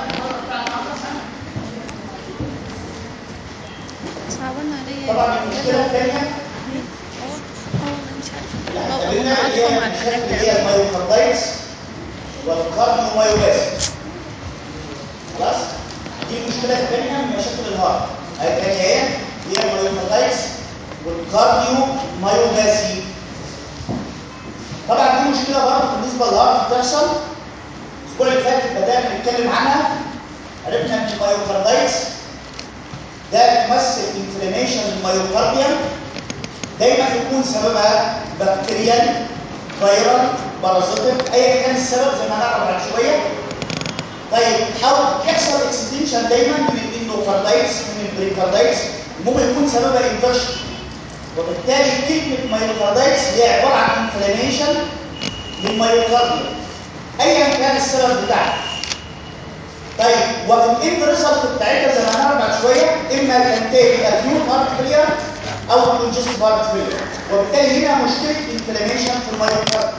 صعبان عليا طبعا المشكله الثانيه اه اه انا مش عارفه اللي اه قابلنا انا اللي هي عارفه مع المشاكل الحاجات اللي هي المايوكاردايتس والكارديومايوباثي خلاص دي المشكله الثانيه من مشاكل الهارت الثانيه هي هي المايوكاردايتس والكارديومايوباثي طبعا دي مشكله برضه بالنسبه للهارت بتحصل الاسبوع اللي فات بدانا نتكلم عنها عرفنا ان المايوكاردايتس ده بيمثل انفلاميشن المايوكارديوم دايما يكون سببها بكتيريال فيرال بارازيتيك ايا كان السبب زي ما هنعرف بعد شويه طيب او يحصل اكستنشن دايما من الاندوكاردايتس من البريكاردايتس ممكن يكون سببها انفكشن وبالتالي كلمه مايوكاردايتس هي عباره عن انفلاميشن للمايوكارديوم ايا كان السبب بتاعها طيب والاند ريزلت بتاعتها زي ما هنعرف بعد شويه اما تنتهي اكيوت هارت فيلير او كونجستيف هارت فيلير وبالتالي هنا مشكله انفلاميشن في المايوكارديوم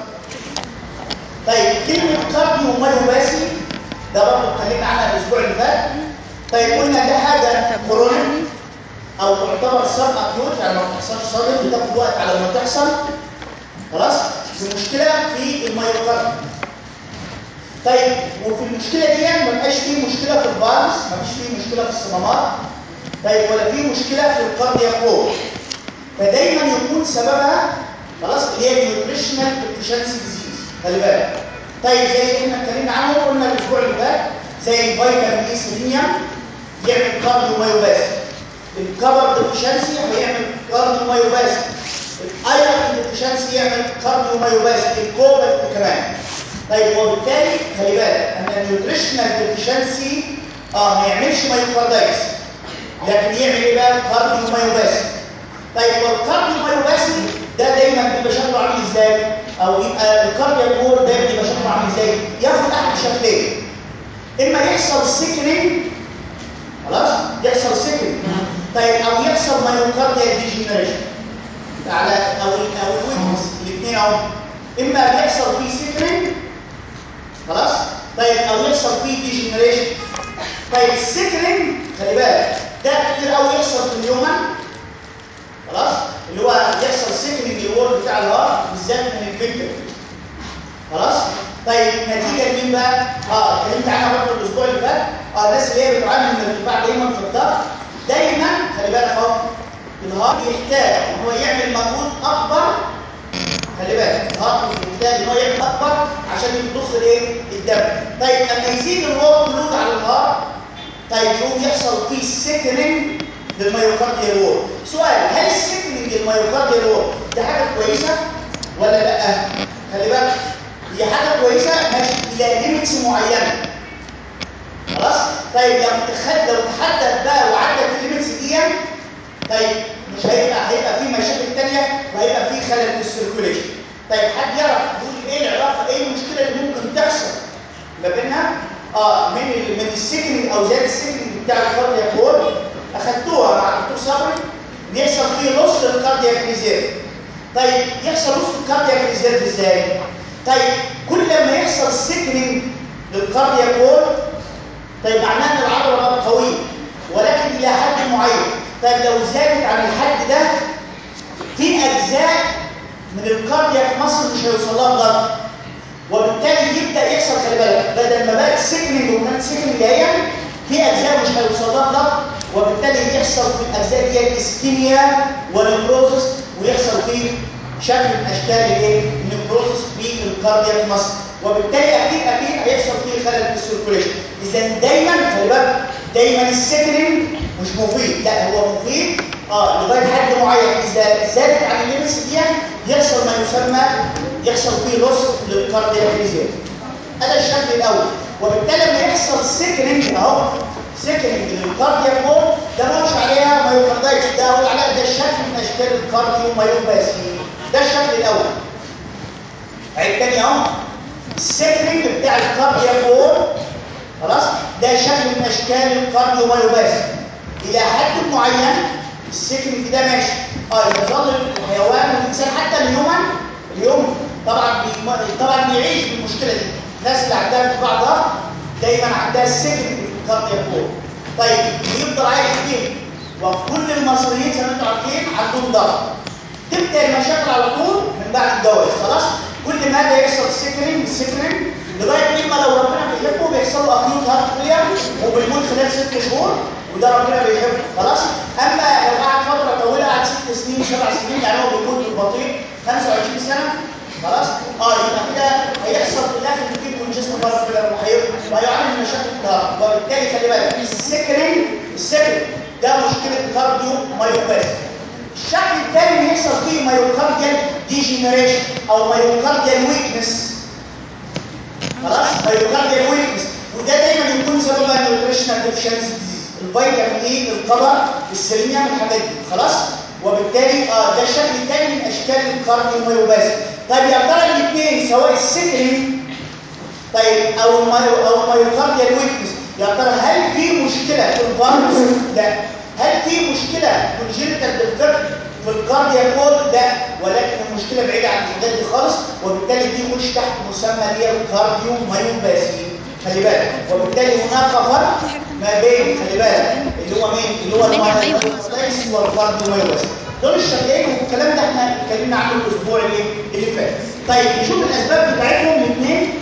طيب كلمه كارديو مايوباسي ده برضه اتكلمنا عنها الاسبوع اللي فات طيب قلنا ده حاجه كورونيك او تعتبر سب اكيوت يعني ما بتحصلش صدمه بتاخد وقت على ما تحصل خلاص دي مشكله في المايوكارديوم طيب وفي المشكله دي ما بقاش فيه مشكله في الفالس ما فيش فيه مشكله في الصمامات طيب ولا فيه مشكله في الكاردياك وول فدايما يكون سببها خلاص اللي هي نيوتريشنال ديفيشنسي ديزيز خلي بالك طيب زي احنا اتكلمنا عنه قلنا الاسبوع اللي فات زي الفيتامين اي سيلينيوم يعمل كارديو مايوباسي الكبر ديفيشنسي هيعمل كارديو مايوباسي الايرون ديفيشنسي يعمل كارديو مايوباسي الكوبالت كمان طيب وبالتالي خلي بالك ان النيوتريشنال ديفيشنسي اه ما يعملش مايوكاردايتس لكن يعمل ايه بقى كارديو مايوباسي طيب والكارديو مايوباسي ده دايما بيبقى شكله عامل ازاي او يبقى الكارديو كور دايما بيبقى شكله عامل ازاي ياخد احد شكلين اما يحصل سيكنينج خلاص يحصل سيكنينج طيب او يحصل مايوكارديال ديجنريشن على او او الويكنس الاثنين اهو اما بيحصل فيه سيكنينج خلاص طيب او يحصل فيه ديجنريشن طيب السيكنينج خلي بالك ده كتير قوي يحصل في اليومن خلاص اللي هو يحصل سيكنينج الورد بتاع الهارت بالذات من الفنتر خلاص طيب نتيجه لمين بقى اه اتكلمت عنها برضه الاسبوع اللي فات اه الناس اللي هي بتعاني من ارتفاع دايما في الضغط دايما خلي بالك اهو الهارت يحتاج ان هو يعمل مجهود اكبر خلي بالك الهارت يحتاج ان هو يعمل اكبر عشان يضخ الايه الدم طيب لما يزيد الورك لود على الهارت طيب يقوم يحصل فيه سيكنينج للميوكارديال وول سؤال هل السيكنينج الميوكارديال وول دي حاجه كويسه ولا لا خلي بالك هي حاجه كويسه ماشي الى ليميتس معينه خلاص طيب لو تخد لو تحدد بقى وعدت الليميتس دي طيب مش هيبقى هيبقى في مشاكل ثانيه وهيبقى في خلل في السيركوليشن طيب حد يعرف يقول ايه العلاقه ايه المشكله اللي ممكن تحصل ما بينها اه من ال من السيكنينج او زياده السيكنينج بتاع الكاردياك وول اخدتوها مع الدكتور صبري بيحصل فيه نص للكاردياك ريزيرف طيب يحصل نص الكاردياك ريزيرف ازاي طيب كل ما يحصل سيكنينج للكاردياك وول طيب معناه ان العضله بقت قويه ولكن الى حد معين طيب لو زادت عن الحد ده في اجزاء من الكاردياك مصر مش هيوصل لها ضغط وبالتالي يبدا يحصل خلي بالك بدل ما بقت سيكنينج وكانت سيكنينج هي في اجزاء مش هيوصل لها ضغط وبالتالي يحصل في الاجزاء دي اسكيميا ونيكروزس ويحصل فيه شكل من اشكال الايه النيكروزس في الكاردياك مصر وبالتالي اكيد اكيد هيحصل فيه خلل في السيركوليشن اذا دايما خلي بالك دايما السيكنينج مش مفيد لا هو مفيد اه لغايه حد معين اذا زادت عن الليمتس دي يحصل ما يسمى يحصل فيه لوس للكاردياك ريزيرف هذا الشكل الاول وبالتالي لما يحصل سيكنينج اهو سيكنينج للكاردياك وول ده ما عليها مايوكاردايتس ده اقول عليها ده شكل من اشكال الكارديو مايوباسي ده الشكل الاول عيد تاني اهو السيكنينج بتاع الكاردياك وول خلاص ده شكل من اشكال الكارديو مايوباسي الى حد معين السيكنينج ده ماشي اه يظل الحيوان والانسان حتى اليومن اليوم طبعا بي... طبعا بيعيش بالمشكله دي الناس اللي عندها ارتفاع ضغط دايما عندها سكن كاردياك وول طيب ويفضل عايش فيه وكل المصريين زي ما انتم عارفين عندهم ضغط تبدا المشاكل على طول من بعد الجواز خلاص كل ما ده يحصل سكرين سكرين لغايه اما لو ربنا بيحبه بيحصل له اكيوت هارت فيلير وبيموت خلال ست شهور وده ربنا بيحبه خلاص اما لو قعد فتره طويله قعد ست سنين سبع سنين يعني هو بيموت بالبطيء 25 سنه خلاص اه يبقى كده هيحصل في الاخر كتير كونجستيف هارت فيلير وهيعمل مشاكل في الهارت وبالتالي خلي بالك السكرين السكرين ده مشكله كارديو مايوباثي الشكل الثاني اللي يحصل فيه مايوكارديال ديجنريشن او مايوكارديال ويكنس خلاص مايوكارديال ويكنس وده دايما يكون سببها نيوتريشنال ديفشنسي ديزيز الفيتامين اي القمر السيلينيوم الحاجات دي خلاص وبالتالي اه ده الشكل الثاني من اشكال الكارديو مايوباثي طيب يا ترى الاثنين سواء السكرين طيب او المايو او المايوكارديال ويكنس يا ترى هل في مشكله في الفارس لا هل في مشكله كونجنتال ديفكت في الكاردياك وول لا ولكن المشكله بعيده عن الحاجات دي خالص وبالتالي دي مش تحت مسمى اللي هي الكارديو مايوباثي خلي بالك وبالتالي هناك فرق ما بين خلي بالك اللي هو مين اللي هو المايوباثي والكارديو مايوباثي دول الشكلين والكلام ده احنا اتكلمنا عنه الاسبوع اللي اللي فات طيب نشوف الاسباب بتاعتهم الاثنين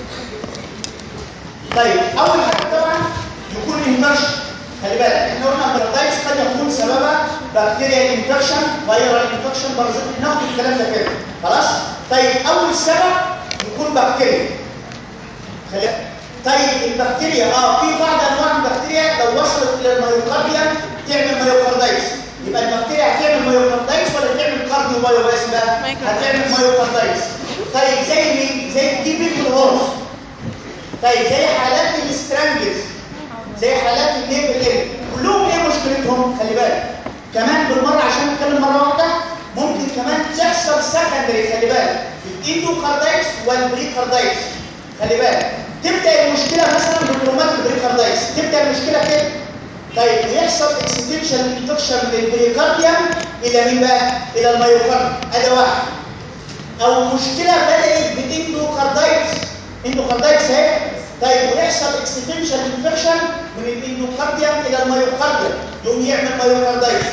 طيب اول حاجه طبعا يكون الانفكشن خلي بالك احنا قلنا البرادايتس قد يكون سببها بكتيريا انفكشن فيرال انفكشن بارازيت ناخد الكلام ده كده خلاص طيب اول سبب يكون بكتيريا خلي طيب البكتيريا اه في بعض انواع البكتيريا لو وصلت للميوكارديا تعمل ميوكاردايتس يبقى البكتيريا هتعمل ميوكاردايتس ولا تعمل كارديو بايوباس بقى هتعمل ميوكاردايتس طيب زي مين زي التيبيك والهورس طيب زي حالات الاسترانجلز زي حالات النيب الاري كلهم ايه مشكلتهم خلي بالك كمان بالمره عشان نتكلم مره واحده ممكن كمان تحصل سكندري خلي بالك الاندوكاردايتس والبريكاردايتس خلي بالك تبدا المشكله مثلا بالروماتيك بريكاردايتس تبدا المشكله كده طيب ويحصل اكستنشن انفكشن من البريكارديا الى مين بقى الى الميوكارد ادي واحد او مشكله بدات بالاندوكاردايتس اندوكاردايتس اهي طيب ويحصل اكستنشن انفكشن من الاندوكارديا الى الميوكارديا يقوم يعمل ميوكاردايتس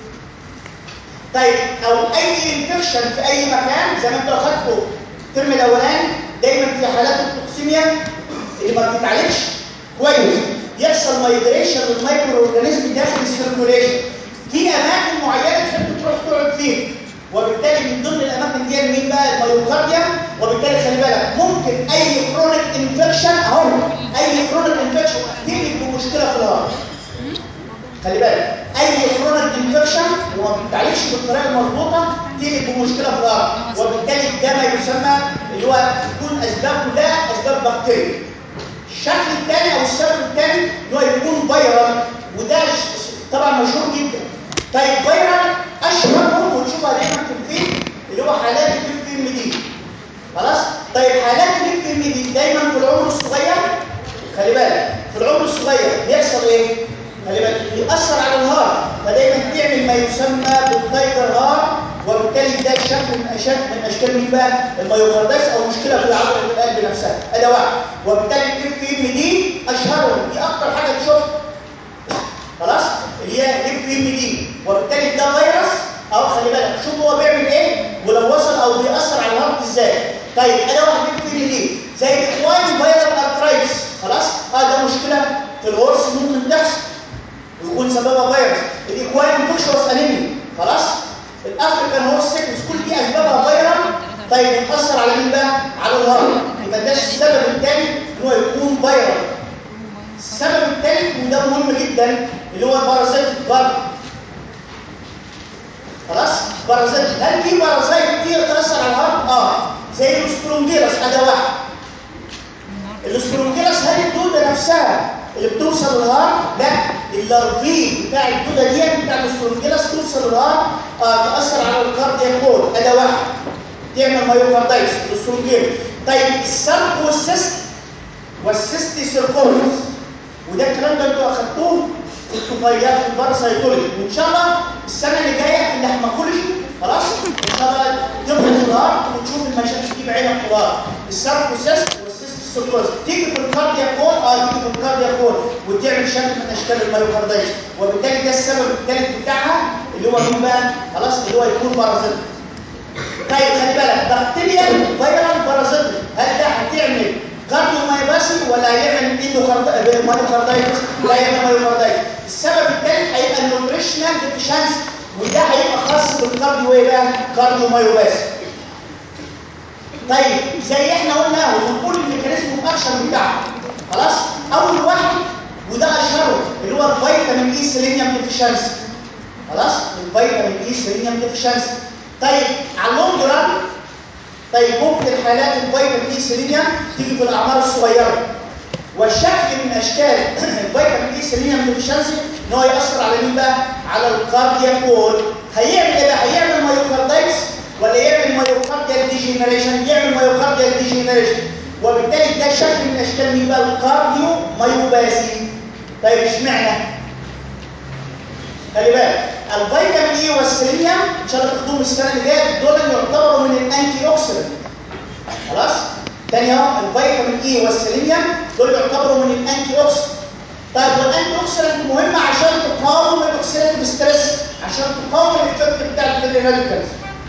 طيب او اي انفكشن في اي مكان زي ما انتوا اخدتوا الترم الاولاني دايما في حالات التوكسيميا اللي ما بتتعالجش كويس يحصل مايجريشن للمايكرو اورجانيزم داخل السيركوليشن في اماكن معينه تحب تروح تقعد فيها وبالتالي من ضمن الاماكن دي مين بقى الميوكارديا وبالتالي خلي بالك ممكن اي كرونيك انفكشن اهو اي كرونيك انفكشن تقلب بمشكله في الهارت خلي بالك اي كرونيك انفكشن وما بتتعالجش بالطريقه المظبوطه تقلب بمشكله في الهارت وبالتالي ده ما يسمى اللي هو يكون اسباب كلها اسباب بكتيريا الشكل الثاني او السبب الثاني اللي هو يكون فيرال وده طبعا مشهور جدا طيب فيرال اشهرهم ونشوفها دايما في الفيلم اللي هو حالات الفيلم دي خلاص طيب حالات الفيلم دي دايما في العمر الصغير خلي بالك في العمر الصغير بيحصل ايه خلي بالك بيأثر على الهارت فدايما بتعمل ما يسمى بالتايجر هارت وبالتالي ده شكل من اشكال من اشكال مين بقى الميوكاردايتس او مشكله في عضله القلب نفسها ادي واحد وبالتالي الاف ام دي اشهرهم دي اكتر حاجه تشوف خلاص اللي هي الاف ام دي وبالتالي ده فيروس اهو خلي بالك شوف هو بيعمل ايه ولو وصل او بيأثر على الهارت ازاي طيب ادي واحد اف ام دي زي الاكواين فيرال ارترايتس خلاص اه ده مشكله في الهورس ممكن تحصل ويكون سببها فيروس الاكواين فيكشوس انيميا خلاص الافريكان هورس سيكنس كل دي اسبابها فيرال طيب بتاثر على مين بقى على الهرم يبقى ده السبب الثاني ان هو يكون فيرال السبب الثالث وده مهم جدا اللي هو البارازيت برضه خلاص بارازيت هل في بارازيت كتير تاثر على الهرم اه زي السبرونجيلس اداه واحد السبرونجيلس هل الدوده نفسها اللي بتوصل للهارت لا اللارفي بتاع الدوده دي بتاع السبرونجيلس توصل للهارت آه تاثر على الكاردياك وول اداه واحد تعمل مايوكاردايتس السبرونجيلس طيب الساركوسيست والسيستي سيركومس وده الكلام ده انتوا اخدتوه في الطفيليات في الباراسايتولوجي وان شاء الله السنه اللي جايه في اللحمكولوجي خلاص ان شاء الله تفضل في الهارت وتشوف المشاكل دي بعينك في الهارت الساركوسيست والسيستي سكروز تيجي في الكاردياك وول اه تيجي في الكاردياك وول وتعمل شكل من اشكال الميوكاردايتس وبالتالي ده السبب الثالث بتاعها اللي هو مين بقى خلاص اللي هو يكون بارازيت طيب خلي بالك بكتيريا فيرال بارازيت هل ده هتعمل كارديو مايوباسي ولا هيعمل مايوكاردايتس لا هيعمل مايوكاردايتس السبب الثالث هيبقى النوتريشنال ديفيشنسي وده هيبقى خاص بالكارديو ايه بقى كارديو مايوباسي طيب زي احنا قلنا ونقول الميكانيزم الاكشن بتاعه خلاص اول واحد وده اشهره اللي هو الفيتامين اي سيلينيوم ديفيشنسي خلاص الفيتامين اي سيلينيوم ديفيشنسي طيب على اللونج ران طيب ممكن حالات الفيتامين اي سيلينيوم تيجي في الاعمار الصغيره والشكل من اشكال الفيتامين اي سيلينيوم ديفيشنسي ان هو ياثر على مين بقى على الكاردياك وول هيعمل ايه بقى هيعمل مايوكاردايتس ولا يعمل مايوكارديال ديجينيريشن يعمل مايوكارديال ديجينيريشن وبالتالي ده شكل من اشكال مين بقى الكارديو مايوباسي طيب اشمعنى خلي بالك الفيتامين اي والسيلينيوم ان شاء الله تاخدوهم السنه اللي جايه دول يعتبروا من الانتي اوكسيدنت خلاص تاني اهو الفيتامين اي والسيلينيوم دول يعتبروا من الانتي اوكسيدنت طيب والانتي اوكسيدنت مهم عشان تقاوم الاكسيدنت ستريس عشان تقاوم الايفكت بتاع الفري راديكالز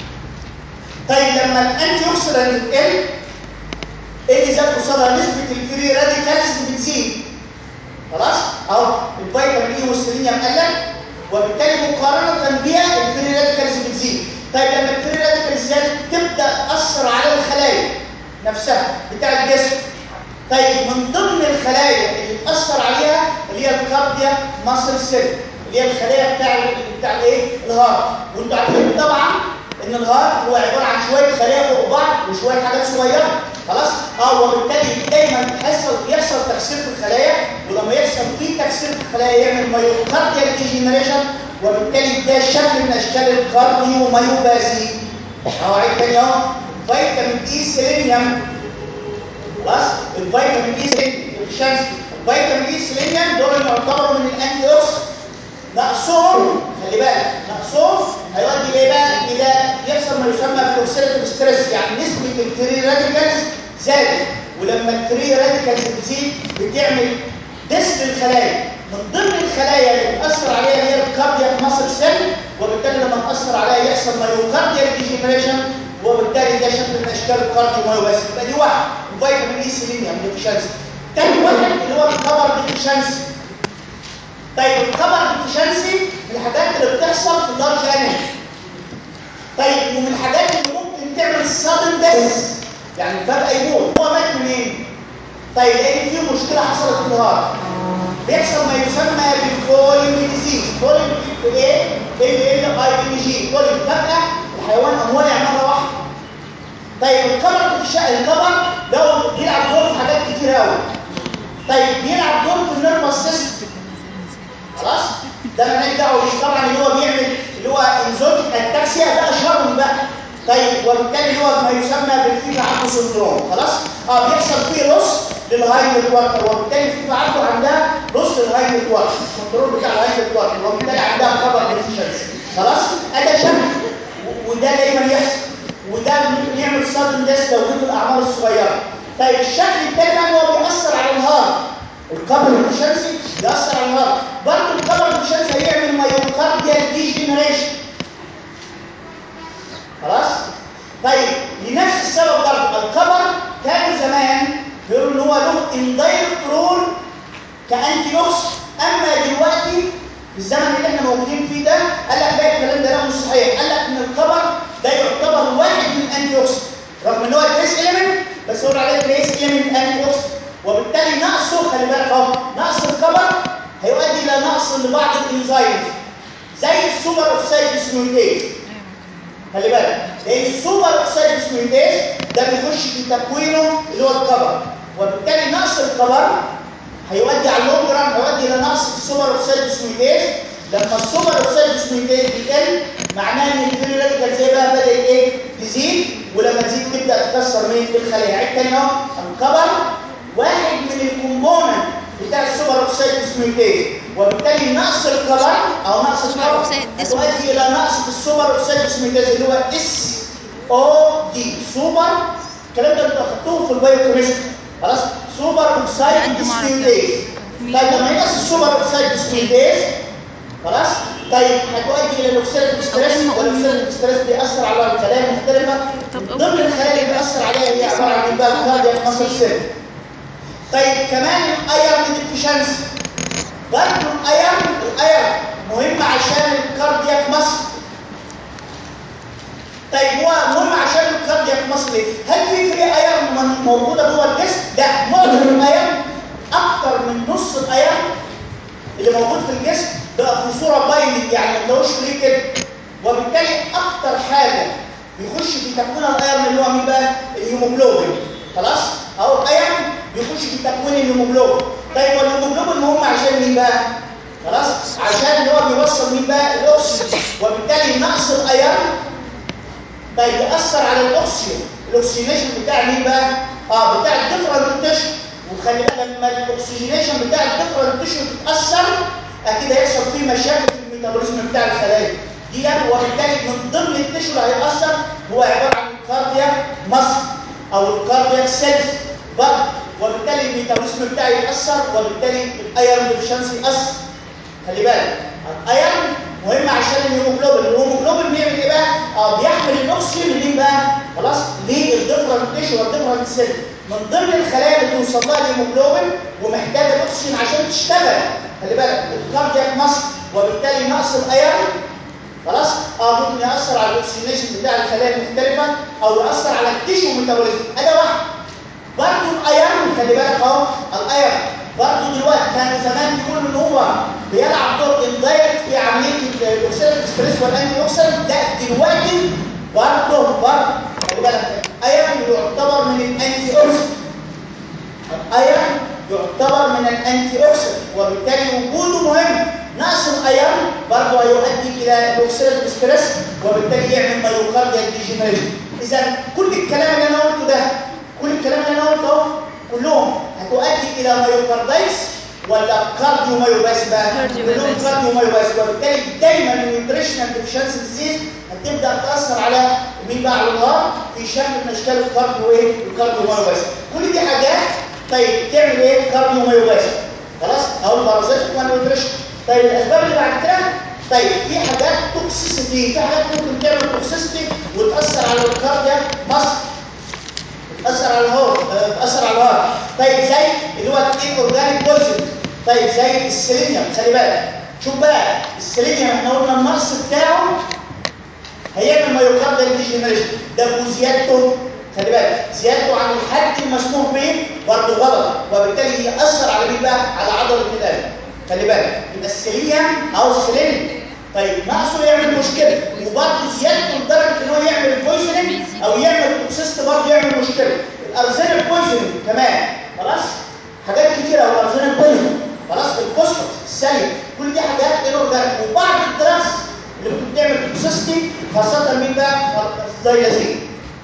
طيب لما الانتي اوكسيدنت تقل ايه اللي زاد قصادها نسبه الفري راديكالز بتزيد خلاص اهو الفيتامين اي والسيلينيوم قلت وبالتالي مقارنه بيها الفري راديكالز بتزيد طيب لما الفري راديكالز زادت تبدا تاثر على الخلايا نفسها بتاع الجسم طيب من ضمن الخلايا اللي تاثر عليها اللي هي الكاردياك ماسل سيل اللي هي الخلايا بتاع بتاع الايه الهارت وانتوا عارفين طبعا ان الهارت هو عباره عن شويه خلايا فوق بعض وشويه حاجات صغيره خلاص اه وبالتالي دايما يحصل يحصل تكسير في الخلايا ولما يحصل في تكسير في الخلايا يعمل مايوكارديال ديجينيريشن وبالتالي ده شكل من اشكال الكارديو مايوباسي اهو عيد تاني اهو فيتامين اي سيلينيوم خلاص الفيتامين اي سيلينيوم الشمس الفيتامين اي سيلينيوم دول يعتبروا من الانتي اوكسيدنت نقصهم خلي بالك نقصهم هيؤدي ايه بقى الى يحصل ما يسمى بالاوكسيداتيف ستريس يعني نسبه الفري راديكالز زادت ولما الفري راديكالز بتزيد بتعمل ديس للخلايا من ضمن الخلايا اللي بتاثر عليها هي الكاردياك ماسل سيل وبالتالي لما تاثر عليها يحصل مايوكارديال ديجينيريشن وبالتالي ده شكل من اشكال الكارديو مايوباسي يبقى دي واحد فيتامين اي سيلينيوم ديفيشنسي تاني واحد اللي هو الكبر ديفيشنسي طيب الكبر ديفيشنسي من الحاجات اللي بتحصل في اللارج انيمال طيب ومن الحاجات اللي ممكن تعمل سادن ديث يعني فجاه يموت هو مات منين؟ طيب لان في مشكله حصلت في الهارت بيحصل ما يسمى بالكولين ديزيز كولين ايه؟ ال ال اي بي جي كولين فجاه الحيوان قام واقع مره واحده طيب الكبر الكبر ده بيلعب دور في حاجات كتير قوي طيب بيلعب دور في النيرفس سيستم خلاص ده مالناش دعوه بيه طبعا اللي هو بيعمل اللي هو انزوتيك اتاكسيا ده اشهرهم بقى طيب وبالتالي اللي هو ما يسمى بالفيفا عنده سندروم خلاص اه بيحصل فيه لص للهاي نتورك وبالتالي الفيفا عنده عندها لص للهاي نتورك الكنترول بتاع الهاي نتورك وبالتالي عندها خبر ديفيشنسي خلاص ده شكل وده دايما يحصل وده ممكن يعمل سادن ديس لو في الاعمار الصغيره طيب الشكل الثاني بقى هو بيأثر على الهارت الكبر ديفيشنسي بيأثر على الهارت برضه الكبر ديفيشنسي هيعمل مايوكارديال ديجنريشن خلاص طيب لنفس السبب برضه الكبر كان زمان بيقولوا ان هو له اندايركت رول كانتي اوكس اما دلوقتي في الزمن اللي احنا موجودين فيه ده قال لك لا الكلام ده لا مش صحيح قال لك ان الكبر ده يعتبر واحد من الانتي اوكس رغم ان هو تريس اليمنت بس هو عليه تريس اليمنت انتي اوكس وبالتالي نقصه خلي بالك اهو نقص الكبر هيؤدي الى نقص لبعض الانزيمز زي السوبر اوكسيد ديسميوتيز خلي بالك لان السوبر اوكسيد ديسميوتيز ده بيخش في تكوينه اللي هو الكبر وبالتالي نقص الكبر هيؤدي على اللونج ران هيؤدي الى نقص في السوبر اوكسيد ديسميوتيز لما السوبر اوكسيد ديسميوتيز بيقل معناه ان الفري راديكال زي بقى بدات ايه تزيد ولما تزيد تبدا تكسر مين الخلايا عيد تاني اهو الكبر واحد من الكومبوننت بتاع السوبر اوكسيد ديسميوتيز وبالتالي نقص الكبر او نقص الكبر هتؤدي الى نقص في السوبر اوكسيد ديسميوتيز اللي هو اس او دي سوبر الكلام ده انتوا اخدتوه في البايوكيمستري خلاص سوبر اوكسايد عندي معرفة. ديسميوتيز طيب لما ينقص السوبر اوكسايد ديسميوتيز خلاص طيب هتؤدي الى الاوكسيد ستريس أول ما أقول- والاوكسيد ستريس بيأثر على الخلايا المختلفه طب ضمن أول الخلايا اللي بيأثر عليها هي عباره عن بقى الكاردياك ماسل سيل طيب كمان الايرن ديفيشنسي برضه الايرن الايرن مهم عشان الكاردياك ماسل طيب هو مهم عشان الكاردياك ماسل ليه؟ هل في فري ايرن من- موجوده جوه الجسم؟ لا معظم الايرن اكتر من نص الايرن اللي موجود في الجسم بقى في صوره بايندنج يعني ما تلاقوش فري كده وبالتالي اكتر حاجه بيخش في تكوين الايرن اللي هو مين بقى؟ الهيموجلوبين خلاص؟ اهو الايرن بيخش في تكوين الهيموجلوبين طيب والهيموجلوبين مهم عشان مين بقى؟ خلاص؟ عشان اللي هو بيوصل مين بقى؟ الاكسجين وبالتالي نقص الايرن طيب يأثر على الأكسجين الأكسجينيشن بتاع مين بقى؟ اه بتاع الديفرنت تيشو وخلي بالك لما الأكسجينيشن بتاع الديفرنت تيشو تتأثر أكيد هيحصل فيه مشاكل في الميتابوليزم بتاع الخلايا دي وبالتالي من ضمن التيشو اللي هيأثر هو عبارة عن الكاردياك مصر أو الكاردياك سيلز برضه وبالتالي الميتابوليزم بتاعي يتأثر وبالتالي الايرون ديفشنسي يتأثر خلي بالك الايرون مهم عشان الهيموجلوبين الهيموجلوبين بيعمل ايه بقى اه بيحمل الاكسجين لمين بقى خلاص للديفرنت تيشو والديفرنت سيل من ضمن الخلايا اللي بتوصل لها الهيموجلوبين ومحتاجه الاكسجين عشان تشتغل خلي بالك الكاردياك ماسل وبالتالي نقص الايرون خلاص اه ممكن ياثر على الاكسجينيشن بتاع الخلايا المختلفه او ياثر على التيشو ميتابوليزم اداه واحده برضه الايرون خلي بالك اهو الايرون برضه دلوقتي كان زمان بيقول ان هو بيلعب دور اندايركت في عمليه الاكسيد ستريس والانتي اوكسيدنت لا دلوقتي برضه برضه خلي بالك الايرون يعتبر من الانتي اوكسيدنت الايرون يعتبر من الانتي اوكسيدنت وبالتالي وجوده مهم نقص الايرون برضه هيؤدي الى الاكسيد ستريس وبالتالي يعمل مايوكارديال ديجنريشن اذا كل الكلام اللي انا قلته ده كل الكلام اللي انا قلته اهو كلهم هتؤدي الى مايوكاردايتس ولا كارديو مايوباس بقى كارديو كلهم مايوباس. كارديو مايوباس وبالتالي دايما النيوتريشنال ديفشنسي ديزيز هتبدا تاثر على مين بقى على الهارت في شكل من اشكال الكارديو ايه الكارديو مايوباس كل دي حاجات طيب تعمل ايه كارديو مايوباس خلاص اهو البارازيت والنيوتريشن طيب الاسباب اللي بعد كده طيب في حاجات توكسيسيتي في حاجات ممكن تعمل توكسيسيتي وتاثر على الكاردياك مصر تاثر على الهارت آه، تاثر على الهارت طيب زي اللي هو الايه اورجانيك بويزن طيب زي السيلينيوم خلي بالك شوف بقى السيلينيوم احنا قلنا النقص بتاعه هيعمل مايوكارديال ديجنريشن ده وزيادته خلي بالك زيادته عن الحد المسموح به برضه غلط وبالتالي ياثر على مين بقى على عضله القلب خلي بالك يبقى السيلينيوم او السيلينيوم طيب نقصه يعمل مشكله وبرضه زيادته لدرجه ان هو يعمل بويزنينج او يعمل توكسيست برضه يعمل مشكله الارزين بويزنينج كمان خلاص حاجات كتيره والارزين بويزنينج خلاص الفوسفور السليم كل دي حاجات انورجانيك وبعض الدراس اللي ممكن تعمل توكسيستي خاصه مين بقى الزيلازين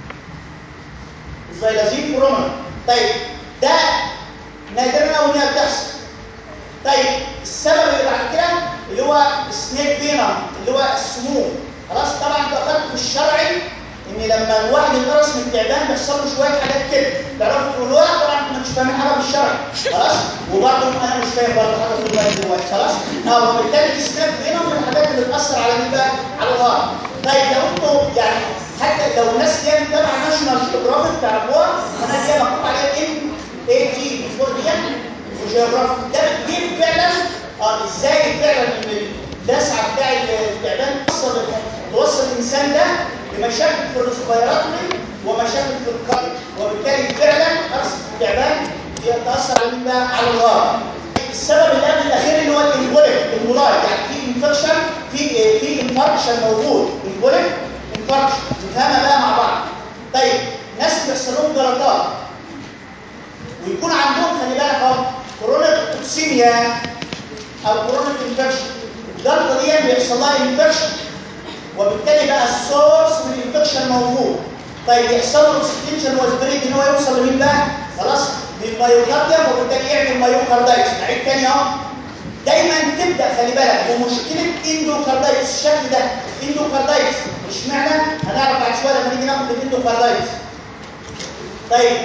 الزيلازين برومنا طيب ده نادرا قوي انها بتحصل طيب السبب اللي بعد كده اللي هو سنيك فينم اللي هو السموم خلاص طبعا انت اخدت في الشرعي ان لما الواحد يتقرص من التعبان بيحصل له شويه حاجات كده تعرفوا تقولوا لا طبعا انتوا مش فاهمين حاجه في الشرع خلاص وبرضه انا مش فاهم برضه حاجه في دماغي دلوقتي خلاص اه وبالتالي السنيك فينم من الحاجات اللي بتاثر على مين بقى؟ على الهارت طيب لو انتوا يعني حتى لو الناس دي متابعه ناشونال جيوغرافيك تعرفوها انا دي مكتوب عليها ام اي جي بيفور دي وجيوغرافي ده بيجيب فعلا اه ازاي فعلا ان اللسعه بتاع التعبان توصل توصل الانسان ده لمشاكل في الريسبيراتوري ومشاكل في القلب وبالتالي فعلا قرص التعبان يتاثر على مين بقى؟ على الهارت السبب اللي قبل الاخير اللي هو الانبوليك الانبولايت يعني في انفكشن في في انفكشن موجود انبوليك انفكشن نفهمها بقى مع بعض طيب ناس بيحصل لهم جلطات ويكون عندهم خلي بالك اهو كورونيك توكسيميا او كورونيك انفكشن الجلطه دي بيحصل لها انفكشن وبالتالي بقى السورس من الانفكشن موجود طيب يحصل له اكستنشن وسبريد ان هو يوصل لمين بقى؟ خلاص للمايوكارديوم وبالتالي يعمل مايوكاردايتس نعيد تاني اهو دايما تبدا خلي بالك بمشكله اندوكاردايتس الشكل ده اندوكاردايتس اشمعنى؟ هنعرف بعد شويه لما نيجي ناخد الاندوكاردايتس طيب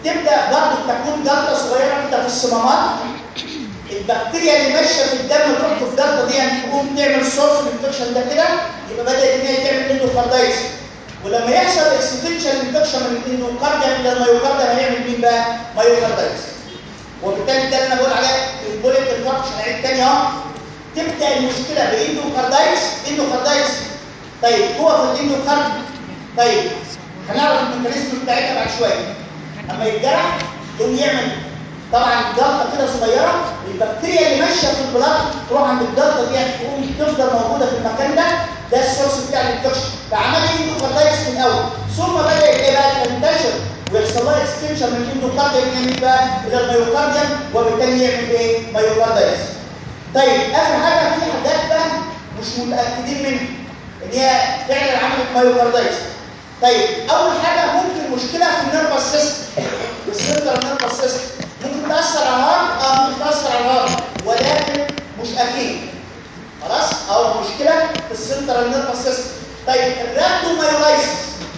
تبدا برضه تكون جلطه صغيره كده في الصمامات البكتيريا اللي ماشيه في الدم تروح في الجلطه دي يعني تقوم تعمل سورس الانفكشن ده كده يبقى بدات ان هي تعمل اندوكاردايتس ولما يحصل اكستنشن انفكشن من الاندوكارديا الى الميوكارديا هيعمل مين بقى؟ مايوكاردايتس وبالتالي ده اللي انا بقول عليه البوليت انفكشن عيد تاني اهو تبدا المشكله باندوكاردايتس اندوكاردايتس طيب هو في الاندوكارد طيب هنعرف الميكانيزم بتاعتها بعد شويه اما يتجرح يقوم يعمل طبعا جلطه كده صغيره البكتيريا اللي ماشيه في البلاط تروح عند الجلطه دي تقوم تفضل موجوده في المكان ده ده السورس بتاع الانفكشن فعمل اندوكاردايتس في الاول ثم بدات ايه بقى تنتشر ويحصل لها اكستنشن من الاندوكارديا من بقى الى الميوكارديا وبالتالي يعمل ايه؟ ميوكاردايتس طيب اخر حاجه في حاجات بقى مش متاكدين منها ان هي فعلا عملت مايوكاردايتس طيب اول حاجه ممكن مشكله في النيرفس سيستم السنترال نيرفس سيستم ممكن تاثر على الهارت اه ممكن تاثر على الهارت ولكن مش اكيد خلاص او مشكله في السنترال نيرفس سيستم طيب الرابدومايولايسيس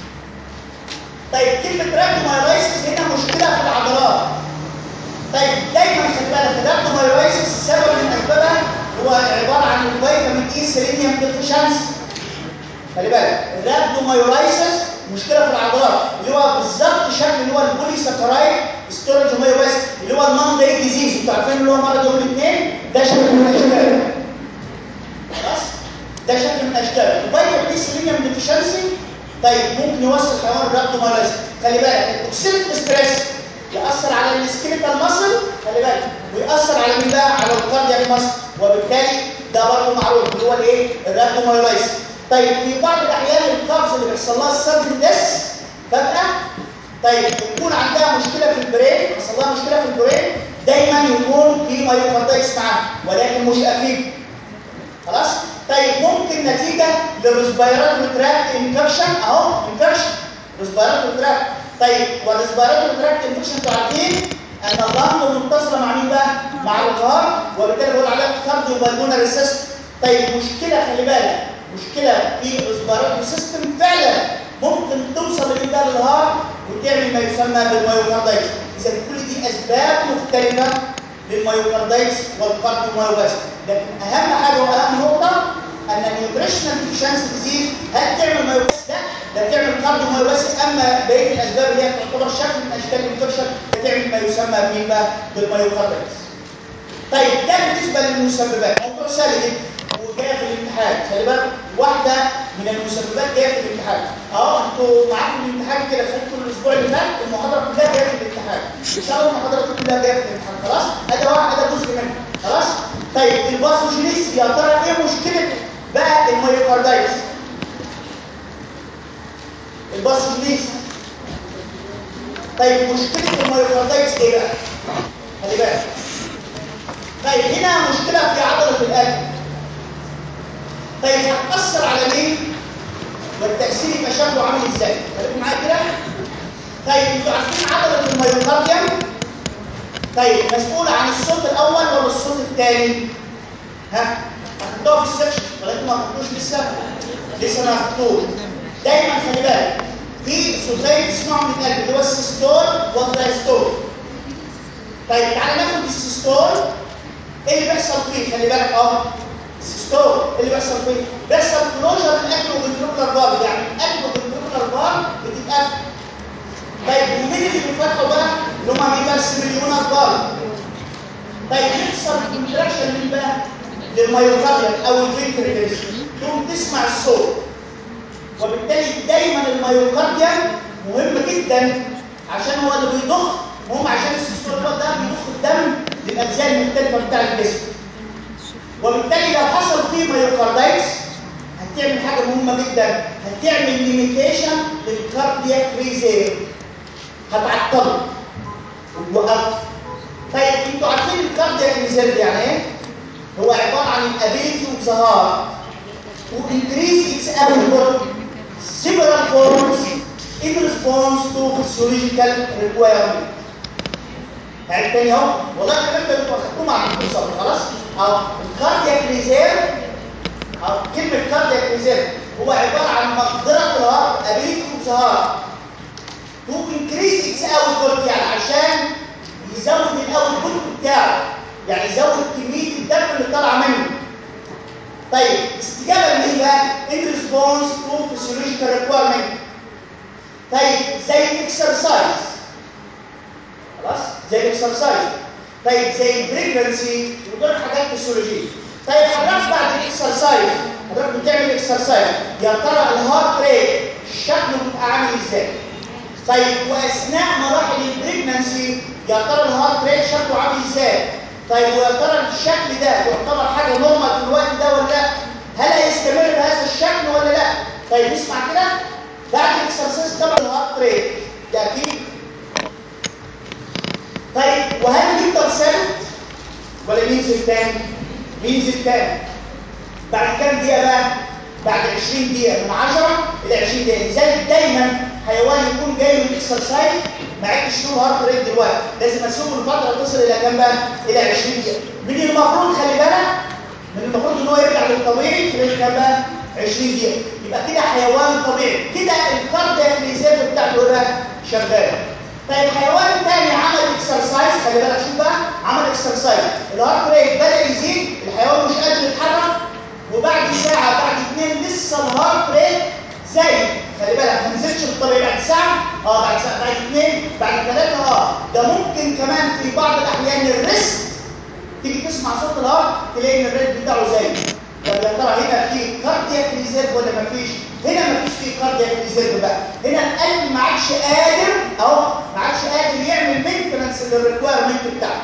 طيب كلمه رابدومايولايسيس هنا مشكله في العضلات طيب دايما خلي بالك الرابدومايولايسيس سبب من اسبابها هو عباره عن الفيتامين اي سيلينيوم ديفيشنسي خلي بالك الرابدومايولايسيس مشكله في العضلات اللي هو بالظبط شكل اللي هو البوليساكرايد ستورج مايوباس اللي هو النون داي ديزيز انتوا عارفين اللي هو مرض يوم الاثنين ده شكل من الاشكال خلاص ده شكل من الاشكال الفيتامين اي سيلينيوم ديفيشنسي طيب ممكن يوصل حيوان الرابدومايولايسيس خلي بالك التوكسيك ستريس يأثر على السكيلتال ماسل خلي بالك ويأثر على مين بقى على الكاردياك ماسل وبالتالي ده برضه معروف اللي هو الايه الرابدومايولايسيس طيب في بعض الاحيان الكابس اللي بيحصل لها السبب ديس فجأة طيب يكون عندها مشكله في البرين حصل لها مشكله في البرين دايما يكون في مايوكاردايتس معاها ولكن مش اكيد خلاص طيب ممكن نتيجه للريسبيراتوري تراكت انفكشن اهو انفكشن ريسبيراتوري تراكت طيب والريسبيراتوري تراكت انفكشن انتوا عارفين ان اللنج متصله مع مين بقى؟ مع الهارت وبالتالي بقول عليها كارديو بالمونري سيستم طيب مشكله خلي بالك مشكله في الريسبيراتوري سيستم فعلا ممكن توصل لمين بقى للهارت وتعمل ما يسمى بالمايوكاردايتس اذا كل دي اسباب مختلفه للمايوكاردايتس والكارديومايوباثي لكن اهم حاجه واهم نقطه ان النيوتريشنال ديفيشنسي ديزيز هل تعمل مايوباثي لا ده تعمل كارديومايوباثي اما بقيه الاسباب اللي هي تعتبر شكل من اشكال الانفكشن بتعمل ما يسمى بمين بقى بالمايوكاردايتس طيب ده بالنسبه للمسببات موضوع سهل جدا وجايه في الامتحان خلي بالك واحده من المسببات جايه في الامتحان اه انتوا معاكم الامتحان كده خدتوا الاسبوع اللي فات المحاضره كلها جايه في الامتحان ان شاء الله المحاضره كلها جايه في الامتحان خلاص ادي واحد ادي جزء منها خلاص طيب الباثوجينيس يا ترى ايه مشكله بقى المايوكاردايتس الباثوجينيس طيب مشكله المايوكاردايتس ايه بقى خلي بالك طيب هنا مشكله في عضله القلب طيب هتأثر على مين؟ والتأثير يبقى شكله عامل ازاي؟ خليكم معايا كده؟ طيب انتوا عارفين عضلة الميوكارديوم؟ طيب مسؤولة عن الصوت الأول ولا الصوت الثاني؟ ها؟ هتحطوها في السكشن ولكن ما هتحطوش لسه؟ لسه ما هتحطوش دايما خلي بالك في صوتين تسمعوا من القلب اللي هو السيستول والدايستول طيب تعالى ناخد السيستول ايه اللي بيحصل فيه؟ خلي بالك اهو السيستول اللي بيحصل فيه بيحصل كلوجر الاكل والفنتريكولار بار يعني الاكل والفنتريكولار بار بتتقفل طيب ومين اللي بيفتحوا بقى اللي هم مين بقى السيميليونر بار طيب يحصل كونتراكشن مين بقى للميوكارديوم او الفنتريكلز تقوم تسمع الصوت وبالتالي دايما الميوكارديوم مهم جدا عشان هو اللي بيضخ مهم عشان السيستول ده بيضخ الدم للاجزاء المختلفه بتاع الجسم وبالتالي لو حصل فيه مايوكاردايتس هتعمل حاجه مهمه جدا هتعمل ليميتيشن للكاردياك ريزيرف هتعطله وتوقفه طيب انتوا عارفين الكاردياك ريزيرف يعني ايه؟ هو عباره عن الابيلتي اوف ذا هارت to increase its output several forms in response to physiological requirement يعني تاني اهو والله الكلام ده انتوا اخدتوه مع الدكتور صبري خلاص اهو الكاردياك ريزيرف او كلمه كاردياك ريزيرف هو عباره عن مقدره الهارت ابيليتي اوف ذا هارت تو انكريز اتس اوتبوت يعني عشان يزود الاوتبوت بتاعه يعني يزود كميه الدم اللي طالعه منه طيب استجابه لمين بقى؟ ان ريسبونس تو فيسيولوجيكال ريكويرمنت طيب زي الاكسرسايز خلاص زي الاكسرسايز طيب زي البريجنسي ودول حاجات فيسيولوجيه طيب حضرتك بعد الاكسرسايز حضرتك بتعمل اكسرسايز يا ترى الهارت ريت شكله بيبقى عامل ازاي؟ طيب واثناء مراحل البريجنسي يا ترى الهارت ريت شكله عامل ازاي؟ طيب ويا ترى الشكل ده يعتبر حاجه نورمال في الوقت ده ولا لا؟ هل هيستمر بهذا الشكل ولا لا؟ طيب اسمع كده بعد الاكسرسايز طبعا الهارت ريت ده اكيد طيب وهل بيفضل ثابت ولا بينزل تاني؟ بينزل تاني بعد كام دقيقه بقى؟ بعد 20 دقيقه من 10 الى 20 دقيقه لذلك دايما حيوان يكون جاي من الاكسرسايز ما عدتش له هارت ريت دلوقتي لازم اسيبه لفتره تصل الى كام بقى؟ الى 20 دقيقه من المفروض خلي بالك من المفروض ان هو يرجع للطبيعي خلال كام بقى؟ 20 دقيقه يبقى كده حيوان طبيعي كده الكاردياك ريزيرف بتاعته ايه بقى؟ شغال طيب حيوان تاني عمل اكسرسايز خلي بالك شوف بقى عمل اكسرسايز الهارت ريت بدا يزيد الحيوان مش قادر يتحرك وبعد ساعه بعد اثنين لسه الهارت ريت زي خلي بالك ما نزلش الطبيعي بعد ساعه اه بعد ساعه بعد اثنين بعد ثلاثه اه ده ممكن كمان في بعض الاحيان الريست تيجي تسمع صوت الهارت تلاقي ان الريت بتاعه زي طب يا ترى هنا في كاردياك ريزيرف ولا ما فيش؟ هنا ما فيش في كاردياك ريزيرف بقى هنا القلب ما عادش قادر اهو ما عادش قادر يعمل مينتنس للريكويرمنت بتاعه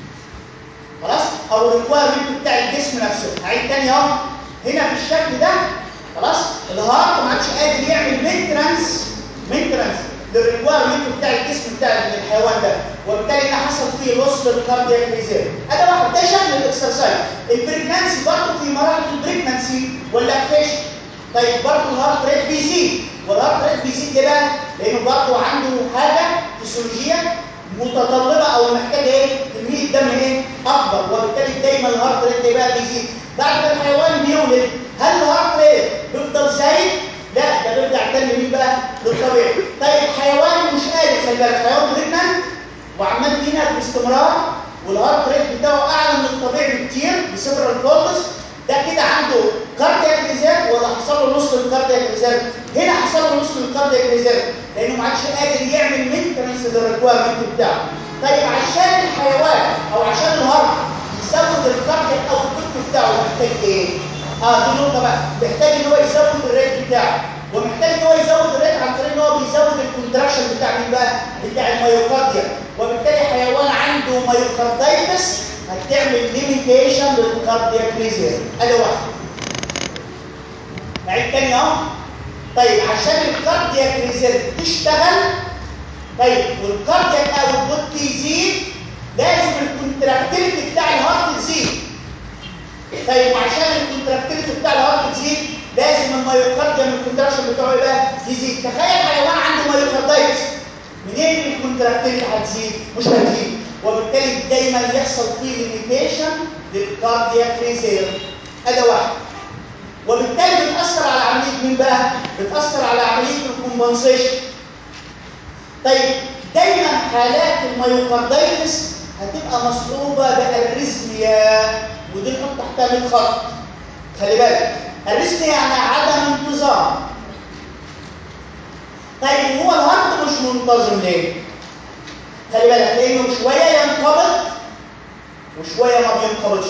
خلاص او الريكويرمنت بتاع الجسم نفسه هعيد تاني اهو هنا في الشكل ده خلاص الهارت ما عادش قادر يعمل مينتنس مينتنس للريكويرمنت بتاع الجسم بتاع الحيوان ده وبالتالي هنا حصل فيه لوس للكاردياك ريزيرف هذا واحد ده شكل الاكسرسايز البريجنانسي برضه في مراحل البريجنانسي واللاكتيشن طيب برضه الهارت ريت بيزيد والهارت ريت بيزيد ليه بقى؟ لانه برضه عنده حاجه فسيولوجيه متطلبه او محتاجه ايه؟ كميه دم ايه؟ اكبر وبالتالي دايما الهارت ريت بقى بيزيد بعد ما الحيوان بيولد هل الهارت ريت بيفضل زايد؟ لا ده بيرجع تاني مين بقى؟ للطبيعي طيب حيوان مش قادر خلي بالك حيوان بريجنان وعمال بينهج باستمرار والهارت ريت بتاعه اعلى من الطبيعي بكتير بسيبرال فولتس ده كده عنده كاردياك ريزيرف ولا حصل له نص للكاردياك ريزيرف هنا حصل له نص للكاردياك ريزيرف لانه ما عادش قادر يعمل مينتنس للريكويرمنت بتاعه طيب عشان الحيوان او عشان الهارت يزود الكاردياك او الكتف بتاعه محتاج ايه اه دي نقطه بقى محتاج ان هو يزود الريت بتاعه ومحتاج ان هو يزود الريت عن طريق ان هو بيزود الكونتراكشن بتاع مين بقى بتاع الميوكارديا وبالتالي حيوان عنده ميوكاردايتس هتعمل ليميتيشن للكاردياك ريزيرف ادي واحد نعيد تاني اهو طيب عشان الكاردياك ريزيرف تشتغل طيب والكاردياك اوتبوت يزيد لازم الكونتراكتيليتي بتاع الهارت تزيد طيب وعشان الكونتراكتيليتي بتاع الهارت تزيد لازم الميوكارديوم الكونتراكشن بتاعه يبقى يزيد تخيل حيوان عنده ميوكاردايتس منين الكونتراكتيليتي هتزيد مش هتزيد وبالتالي دايما يحصل فيه ليميتيشن للكاردياك ريزيرف ادي واحد وبالتالي بتاثر على عمليه مين بقى بتاثر على عمليه الكومبنسيشن طيب دايما حالات الميوكاردايتس هتبقى مصحوبه باريزميا ودي نحط تحتها 100 خط خلي بالك الريزميا يعني عدم انتظام طيب هو الهارت مش منتظم ليه خلي بالك لانه شويه ينقبض وشويه ما بينقبضش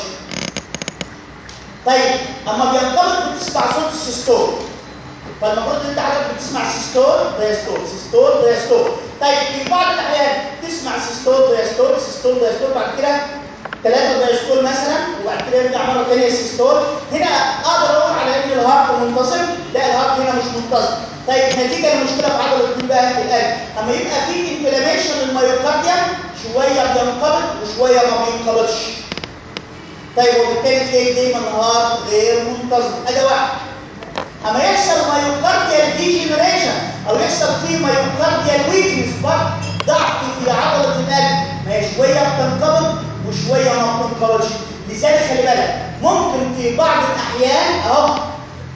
طيب اما بينقبض بتسمع صوت السيستول فالمفروض ان انت حضرتك بتسمع سيستول دايستول سيستول دايستول طيب في بعض الاحيان تسمع سيستول دايستول سيستول دايستول بعد كده ثلاثة دايستول مثلا وبعد كده يرجع مرة ثانية سيستول هنا اقدر اقول على ان الهارت منتظم لا الهارت هنا مش منتظم طيب نتيجة لمشكلة في عضلة مين بقى القلب اما يبقى في انفلاميشن للميوكارديا شوية بينقبض وشوية ما بينقبضش طيب وبالتالي تلاقي دايما الهارت غير منتظم ادي واحد اما يحصل مايوكارديال ديجنريشن او يحصل فيه مايوكارديال ويكنس ضعف في عضله القلب ما هي شويه بتنقبض وشويه ما بتنقبضش لذلك خلي بالك ممكن في بعض الاحيان اهو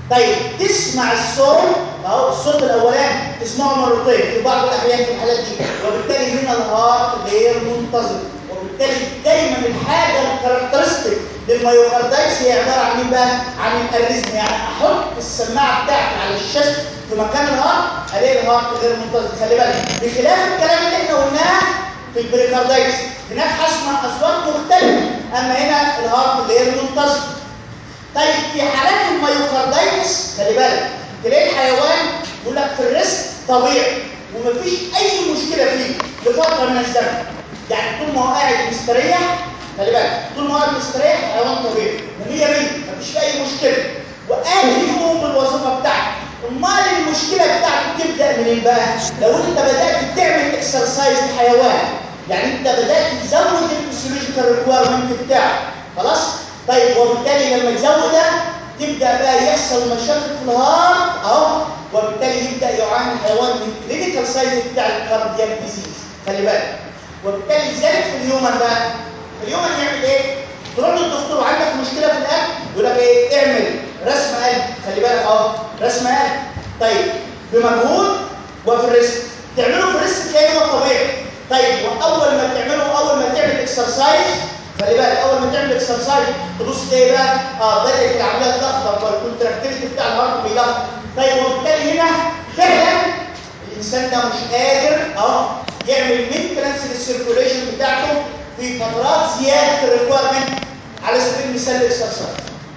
طيب تسمع الصوت اهو الصوت الاولاني تسمعه مرتين في بعض الاحيان في الحالات دي وبالتالي هنا الهارت غير منتظم وبالتالي دايما الحاجه الكاركترستيك للميوكاردايتس هي عباره عن ايه بقى؟ عن الاريزم يعني احط السماعه بتاعتي على الشاشه في مكان الهارت الاقي الهارت غير منتظم خلي بالك بخلاف الكلام اللي احنا قلناه في البريكاردايتس هناك هسمع اصوات مختلفه اما هنا الهارت غير منتظم طيب في حالات الميوكاردايتس خلي بالك تلاقي الحيوان يقول لك في الريسك طبيعي ومفيش اي مشكله فيه لفتره من الزمن يعني طول ما هو قاعد مستريح خلي بالك طول ما هو قاعد مستريح حيوان طبيعي و100 100 مفيش فيه اي مشكله وقادر يقوم بالوظيفه بتاعته امال المشكله بتاعته تبدا منين بقى؟ لو انت بدات تعمل اكسرسايز لحيوان يعني انت بدات تزود الفسيولوجيكال ريكويرمنت بتاعه خلاص؟ طيب وبالتالي لما تزودها تبدا بقى يحصل مشاكل في الهارت اهو وبالتالي يبدا يعاني الحيوان من كلينيكال سايز بتاع الكاردياك ديزيز خلي بالك وبالتالي ذلك في اليومن بقى اليومن يعمل ايه؟ تروح للدكتور وعندك مشكله في القلب يقول لك ايه؟ اعمل رسم قلب خلي بالك اهو رسم قلب طيب بمجهود وفي الريسك تعمله في الريسك تلاقيه هو طبيعي طيب واول ما تعمله اول ما تعمل اكسرسايز خلي بالك اول ما تعمل اكسرسايز تبص تلاقي بقى اه بدات العمليه تلخبط والكونتراكتيليتي بتاع الهارت بيلخبط طيب وبالتالي هنا فعلا الانسان ده مش قادر اه يعمل مينتنس للسيركوليشن بتاعته في فترات زياده الريكويرمنت على سبيل المثال الاكسرسايز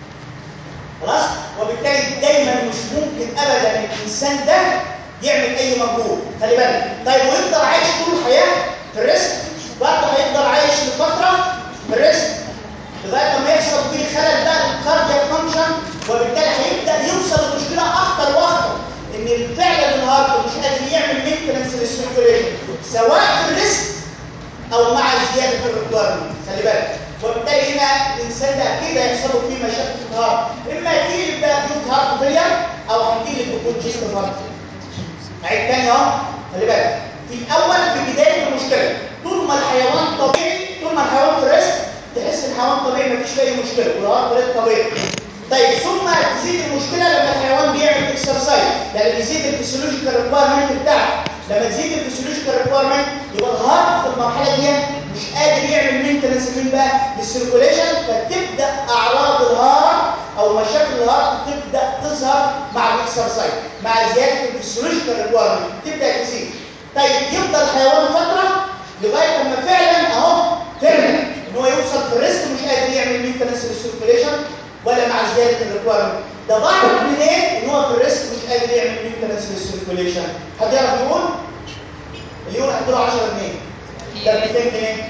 خلاص وبالتالي دايما مش ممكن ابدا الانسان ده يعمل اي مجهود خلي بالك طيب ويفضل عايش طول الحياه في الريسك برضه هيفضل عايش لفتره في الريسك لغايه ما يحصل فيه خلل بقى للكاردياك فانكشن وبالتالي هيبدا يوصل لمشكله اخطر واخطر ان فعلا الهارت مش قادر يعمل مينتنس للسيركوليشن سواء في الريسك او مع زياده الريكويرمنت خلي بالك وبالتالي هنا الانسان ده اكيد هيحصل له فيه مشاكل في الهارت اما يجيلك بقى بيوت هارت فيلير او هتجيلك بكونجيستيف هارت عيد تاني اهو خلي بالك في الاول في بدايه المشكله طول ما الحيوان طبيعي طول ما الحيوان في الريسك تحس ان الحيوان طبيعي مفيش فيه اي مشكله والهارت ريت طبيعي طيب ثم تزيد المشكله لما الحيوان بيعمل اكسرسايز يعني بيزيد الفسيولوجيكال ريكويرمنت بتاعه لما تزيد الفسيولوجيكال ريكويرمنت يبقى الهارت في المرحله دي مش قادر يعمل مينتنس مين بقى للسيركوليشن فتبدا اعراض الهارت او مشاكل الهارت تبدا تظهر مع الاكسرسايز مع زياده الفسيولوجيكال ريكويرمنت تبدا تزيد طيب يفضل الحيوان فتره لغايه لما فعلا اهو فعلا ان هو يوصل في الريسك مش قادر يعمل مينتنس للسيركوليشن ولا مع زياده الريكويرمنت ده بعرف منين ان هو في الريسك مش قادر يعمل مينتنس للسيركوليشن حد يعرف يقول اليوم هتدور 10 جنيه ده ب 200 جنيه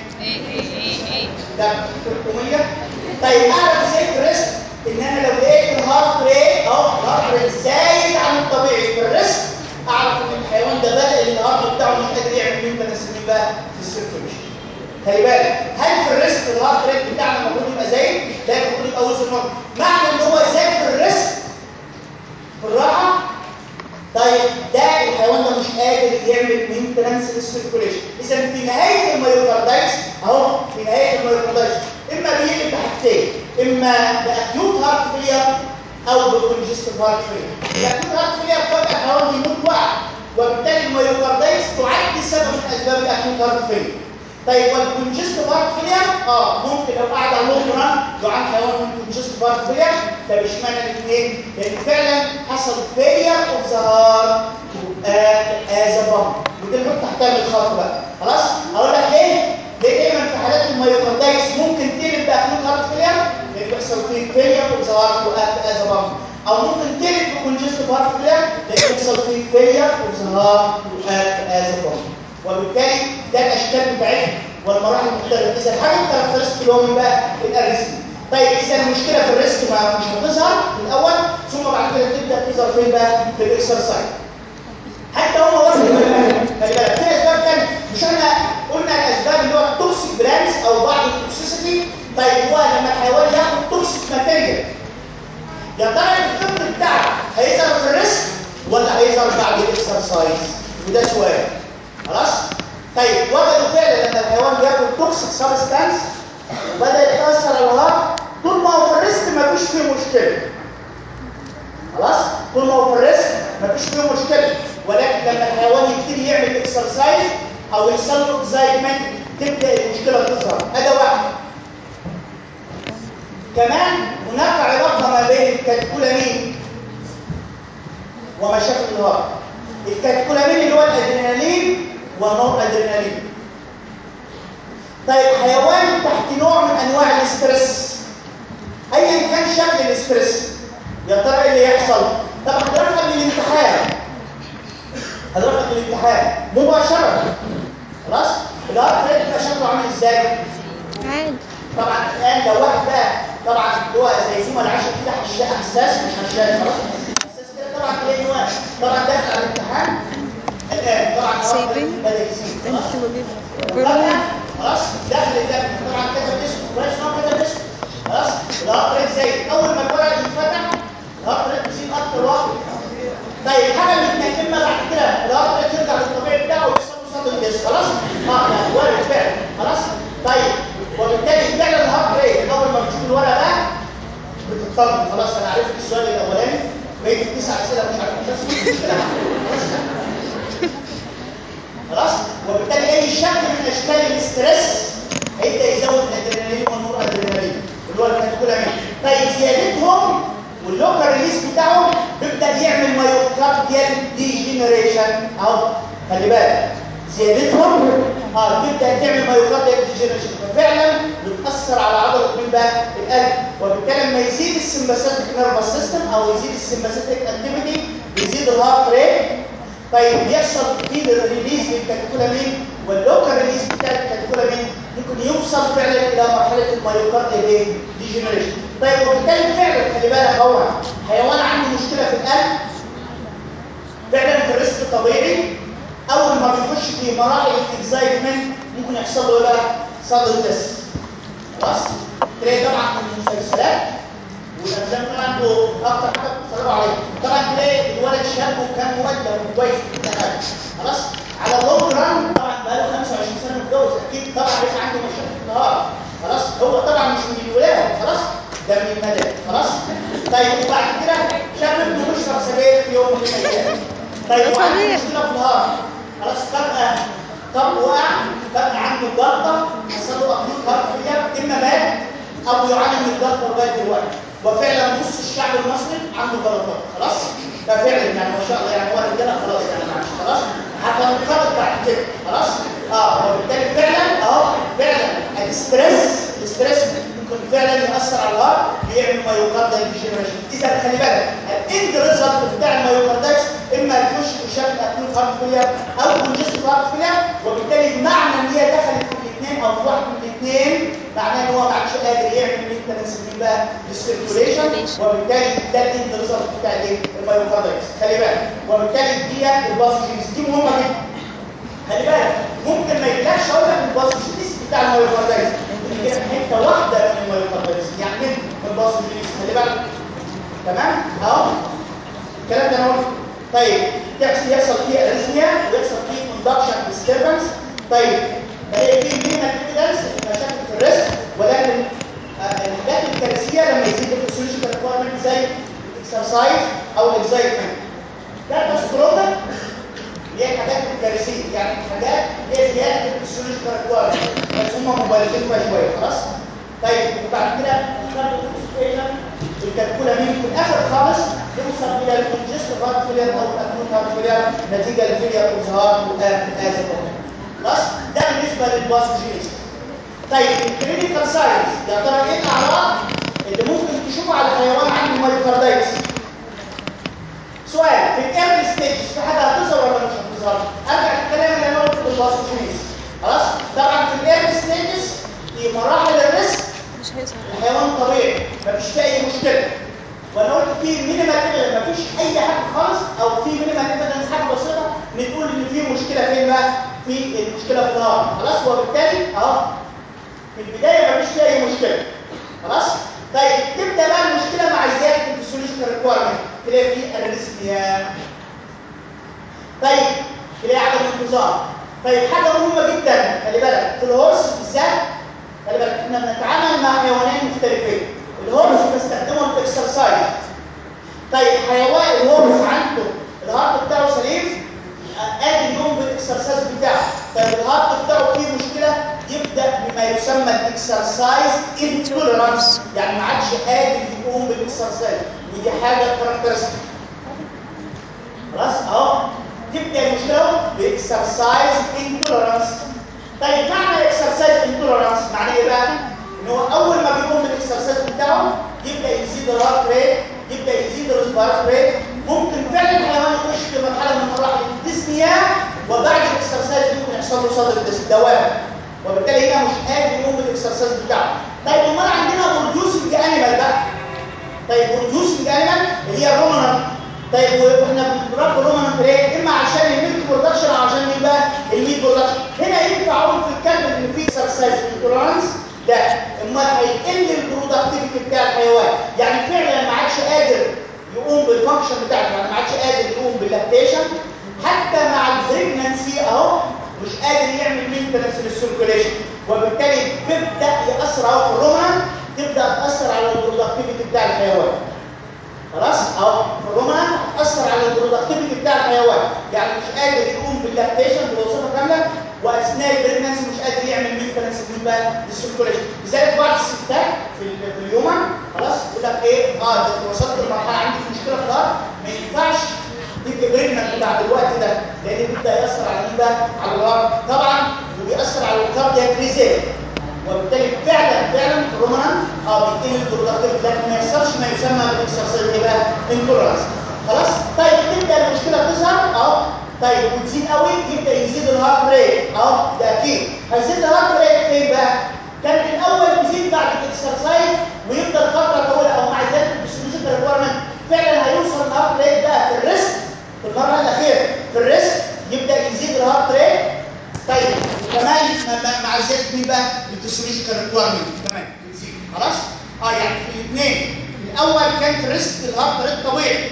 ده ب 300 طيب اعرف ازاي في الريسك ان انا لو لقيت الهارت ريت اهو الهارت ريت زايد عن الطبيعي في الريسك اعرف ان الحيوان ده بدا الهارت بتاعه مش قادر يعمل مينتنس بقى في السيركوليشن خلي بالك هل في الريسك الهارت ريت بتاعنا المفروض يبقى زايد؟ لا المفروض يبقى وزن نقط معنى ان هو زاد في الريسك في الراحه طيب ده الحيوان ده مش قادر يعمل مينتنس للسيركوليشن اذا في نهايه الميوكاردايتس اهو في نهايه الميوكاردايتس اما بيقلب بحاجتين اما باكيوت هارت فيلير او بكونجستيف هارت فيلير الاكيوت هارت فيلير فجاه الحيوان بيموت وقع وبالتالي الميوكاردايتس تعد سبب من اسباب الاكيوت هارت فيلير طيب والكونجستيف هارت فيلير اه ممكن لو قعد على اللونج ران يعاني حيوان من كونجستيف هارت فيلير طب اشمعنى الاثنين؟ لان فعلا حصل فيلير اوف ذا هارت از ا بامب ودي نحط تحتها الخط بقى خلاص؟ هقول لك ليه؟ ليه دايما في حالات الميوكاردايتس ممكن تقلب باكيوت هارت فيلير؟ لان بيحصل فيه فيلير اوف ذا هارت از ا بامب او ممكن تقلب بكونجستيف هارت فيلير لان بيحصل فيه فيلير اوف ذا هارت از ا بامب وبالتالي ده الاشكال بتاعتها والمراحل المختلفه اذا الحاجه الكاركترستيك اللي هو من بقى الاريزم طيب اذا المشكله في الريسك ما مش هتظهر في الاول ثم بعد كده تبدا تظهر فين بقى في الاكسرسايز حتى هو واخد خلي بالك في اسباب ثانيه مش احنا قلنا الاسباب اللي هو التوكسيك برانس او بعض التوكسيسيتي طيب هو لما الحيوان ياخد توكسيك ماتيريال يا ترى الافكت بتاعه هيظهر في الريسك ولا هيظهر بعد الاكسرسايز وده سؤال خلاص طيب وجدوا فعلا ان الحيوان بياكل توكسيك سبستانس وبدا يتاثر على الهارت طول ما هو في الريسك ما فيش فيه مشكله خلاص مفيش فيه مشكله ولكن لما الحيوان يبتدي يعمل اكسرسايز او يحصل له اكزايتمنت تبدا المشكله تظهر هذا واحد كمان هناك علاقه ما بين الكاتكولامين ومشاكل الهرم الكاتكولامين اللي هو الادرينالين والنور ادرينالين طيب حيوان تحت نوع من انواع الاسترس ايا كان شكل الاسترس يا ترى ايه اللي يحصل طب حضرتك قبل الامتحان حضرتك قبل الامتحان مباشره خلاص الهارت ريت بيبقى شكله عامل ازاي عادي طبعا الان لو واحد بقى طبعا اللي هو زي فيما العشر كده حشاء حساس مش حشاس خلاص حساس كده طبعا تلاقي نوع طبعا داخل على الامتحان الان طبعا الهارت ريت سايبين؟ بدا يزيد خلاص انت طبعا خلاص داخل الدم طبعا كتب اسمه كويس ان هو كتب اسمه خلاص الهارت ريت زي اول ما الورق يتفتح الهارت ريت بيزيد اكتر واحد طيب حاجه اللي بنتكلمها بعد كده الهارت ريت يرجع للطبيعي بتاعه ويحصل له صدر الجسم خلاص اه ده وارد فعلا خلاص طيب وبالتالي فعلا الهارت ريت اول ما بتشوف الورق ده بتطمن خلاص انا عرفت السؤال الاولاني بقيت تسع اسئله مش عارف بس مش مشكله خلاص وبالتالي اي شكل من اشكال الاسترس هيبدا يزود الادرينالين والنور ادرينالين اللي هو الكاتكولامين طيب زيادتهم واللوكال ريليس بتاعهم بيبدا يعمل مايوكارديال ديجنريشن اهو خلي بالك زيادتهم اه تبدا تعمل مايوكارديال ديجنريشن ففعلا بتاثر على عضله مين بقى القلب وبالتالي لما يزيد السمباثيك نيرفس سيستم او يزيد السمباثيك اكتيفيتي يزيد الهارت ريت طيب بيحصل كتير ريليز للكاتيكولامين واللوكال ريليز بتاع الكاتيكولامين ممكن يوصل فعلا الى مرحله المايوكارديال ايه ديجنريشن طيب وبالتالي فعلا خلي بالك هو حيوان عنده مشكله في القلب فعلا في الريسك طبيعي اول ما بيخش في مراحل الاكزايتمنت ممكن يحصل له ايه بقى صدر دس خلاص تلاقي طبعا المسلسلات والافلام طبعا انتوا اكتر حاجه بتتفرجوا عليها طبعا تلاقي الولد شاب وكان مؤدب وكويس في الحاجه خلاص على اللونج ران طبعا بقى له 25 سنه متجوز اكيد طبعا هيبقى عنده مشاكل في النهار خلاص هو طبعا مش من الولاده خلاص ده من المدى خلاص طيب وبعد كده شاب ابنه بيشرب سجاير في يوم من الايام طيب وعنده طبيعي. مشكله في النهار خلاص فجاه طب وقع بقى عنده جلطه حصل له اكيوت هارت فيلير اما مات او يعاني من الجلطه لغايه دلوقتي وفعلا نص الشعب المصري عنده جلطات خلاص ده فعلا يعني ما شاء الله يعني هو رجاله خلاص يعني معلش خلاص حتى نتخرج بعد كده خلاص اه وبالتالي فعلا اهو فعلا الاستريس الاستريس ممكن فعلا ياثر على الهارت بيعمل مايوكارديال ديجنريشن اذا خلي بالك الاند ريزلت بتاع المايوكاردايتس اما يخش في شكل اكيوت هارت فيلير او كونجستيف هارت فيلير وبالتالي معنى ان هي دخلت في الاثنين او في واحد من الاثنين معناه ان هو ما عادش قادر يعمل اللي احنا بنسميه بقى السيركيوليشن وبالتالي ده الاند ريزلت بتاع الايه المايوكاردايتس خلي بالك وبالتالي دي الباثوجينز دي مهمه جدا خلي بالك ممكن ما يجيلكش اقول لك الباثوجينز بتاع المايوكاردايتس يجي لك حته واحده من المايوكاردايتس يعني من الباثوجينز خلي بالك تمام اهو الكلام ده انا قلته طيب يحصل يحصل فيه اريثميا ويحصل فيه كوندكشن ديستربنس طيب بلاقي فيه مينيمال ايفيدنس مشاكل في الريسك ولكن آه، الحاجات الكارثيه لما يزيد الفسيولوجيكال ريكويرمنت زي الاكسرسايز او الاكزايتمنت ده بس بروتك اللي هي الحاجات الكارثيه يعني حاجات اللي هي زياده الفسيولوجيكال ريكويرمنت بس هم مبالغين فيها شويه خلاص طيب وبعد كده الكاربوكسيفيشن الكالكولامين في الاخر خالص يوصل الى الكونجستيف هارت فيلير او الاكوت هارت فيلير نتيجه لفيلير اوف ذا هارت والازل خلاص ده بالنسبه للباثوجينيز طيب الكلينيكال ساينس يا ترى ايه الاعراض اللي ممكن تشوفها على حيوان عنده مايوكاردايتس سؤال في الايرلي ستيجز في حاجه هتظهر ولا مش هتظهر ارجع الكلام اللي انا قلته بالباثوجينيز خلاص طبعا في الايرلي ستيجز في مراحل الريسك مش هيظهر الحيوان طبيعي مفيش فيه اي مشكله وانا قلت في مينيمال ايفيدنس مفيش اي حاجه خالص او في مينيمال ايفيدنس حاجه بسيطه بتقول ان في مشكله فين بقى في المشكله في النهار خلاص وبالتالي اهو في البدايه مفيش فيه اي مشكله خلاص طيب تبدا بقى المشكله مع زياده الفسيولوجيكال ريكويرمنت تلاقي في اريثميا طيب تلاقي عدم انتظام طيب حاجه مهمه جدا خلي بالك في الهورس بالذات خلي بالك احنا بنتعامل مع حيوانين مختلفين الهورس بنستخدمه في الاكسرسايز طيب حيوان الهورس عنده الهارت اكسرسايز انتوليرانس يعني ما عادش قادر يقوم بالاكسرسايز ودي حاجه كاركترستيك خلاص اهو تبدا المشكله باكسرسايز انتوليرانس طيب معنى اكسرسايز انتوليرانس معناه ايه بقى؟ ان هو اول ما بيقوم بالاكسرسايز بتاعه يبدا يزيد الهارت ريت يبدا يزيد الريسبيرات ريت ممكن فعلا الحيوان يخش في مرحله من مراحل الديسنيا وبعد الاكسرسايز ممكن يحصل له صدر دوام وبالتالي هنا مش قادر يقوم بالاكسرسايز بتاعه طيب امال عندنا بروديوسنج انيمال بقى طيب بروديوسنج انيمال اللي هي الرومنانت طيب واحنا بنربي الرومنانت ليه؟ اما عشان الميلك برودكشن او عشان مين بقى؟ الميت برودكشن هنا ينفع اقول في الكلب ان في اكسرسايز انتولرانس لا امال هيقل البرودكتيفيتي بتاع الحيوان يعني فعلا ما عادش قادر يقوم بالفانكشن بتاعته يعني ما عادش قادر يقوم باللاكتيشن حتى مع البريجننسي اهو مش قادر يعمل مينتنس للسيركوليشن وبالتالي بيبدا ياثر اهو في الرومنانت تبدا تاثر على البرودكتيفيتي بتاع الحيوان خلاص اهو الرومنانت هتاثر على البرودكتيفيتي بتاع الحيوان يعني مش قادر يقوم باللاكتيشن بوظيفه كامله واثناء البريجننسي مش قادر يعمل مينتنس للسيركوليشن لذلك بعض الستات في ال- في اليوم خلاص يقول لك ايه اه ده وصلت لمرحله عندي في مشكله في الهارت ما ينفعش تبقى بريجننت بعد الوقت ده لان بيبدا ياثر على مين بقى؟ على الهارت طبعا وبيأثر على الكاردياك ريزيرف وبالتالي فعلا فعلا في الرومنانت اه بيتم البرودكتيف لكن ما يحصلش ما يسمى بالاكسرسايز ايه بقى؟ انتولرانس خلاص؟ طيب تبدا المشكله تظهر اه طيب وتزيد قوي يبدا يزيد الهارت ريت اه ده اكيد هيزيد الهارت ريت فين بقى؟ كان في الاول بيزيد بعد الاكسرسايز ويفضل فتره طويله او مع ذلك الفسيولوجيكال ريكويرمنت فعلا هيوصل الهارت ريت بقى في الريست في المرحله الاخيره في الريست يبدا يزيد الهارت ريت طيب وكمان مع- مع ذلك مين بقى الفسيولوجيكال ريكويرمنت كمان بتزيد خلاص اه يعني في الاثنين الاول كان في الريست الهارت ريت طبيعي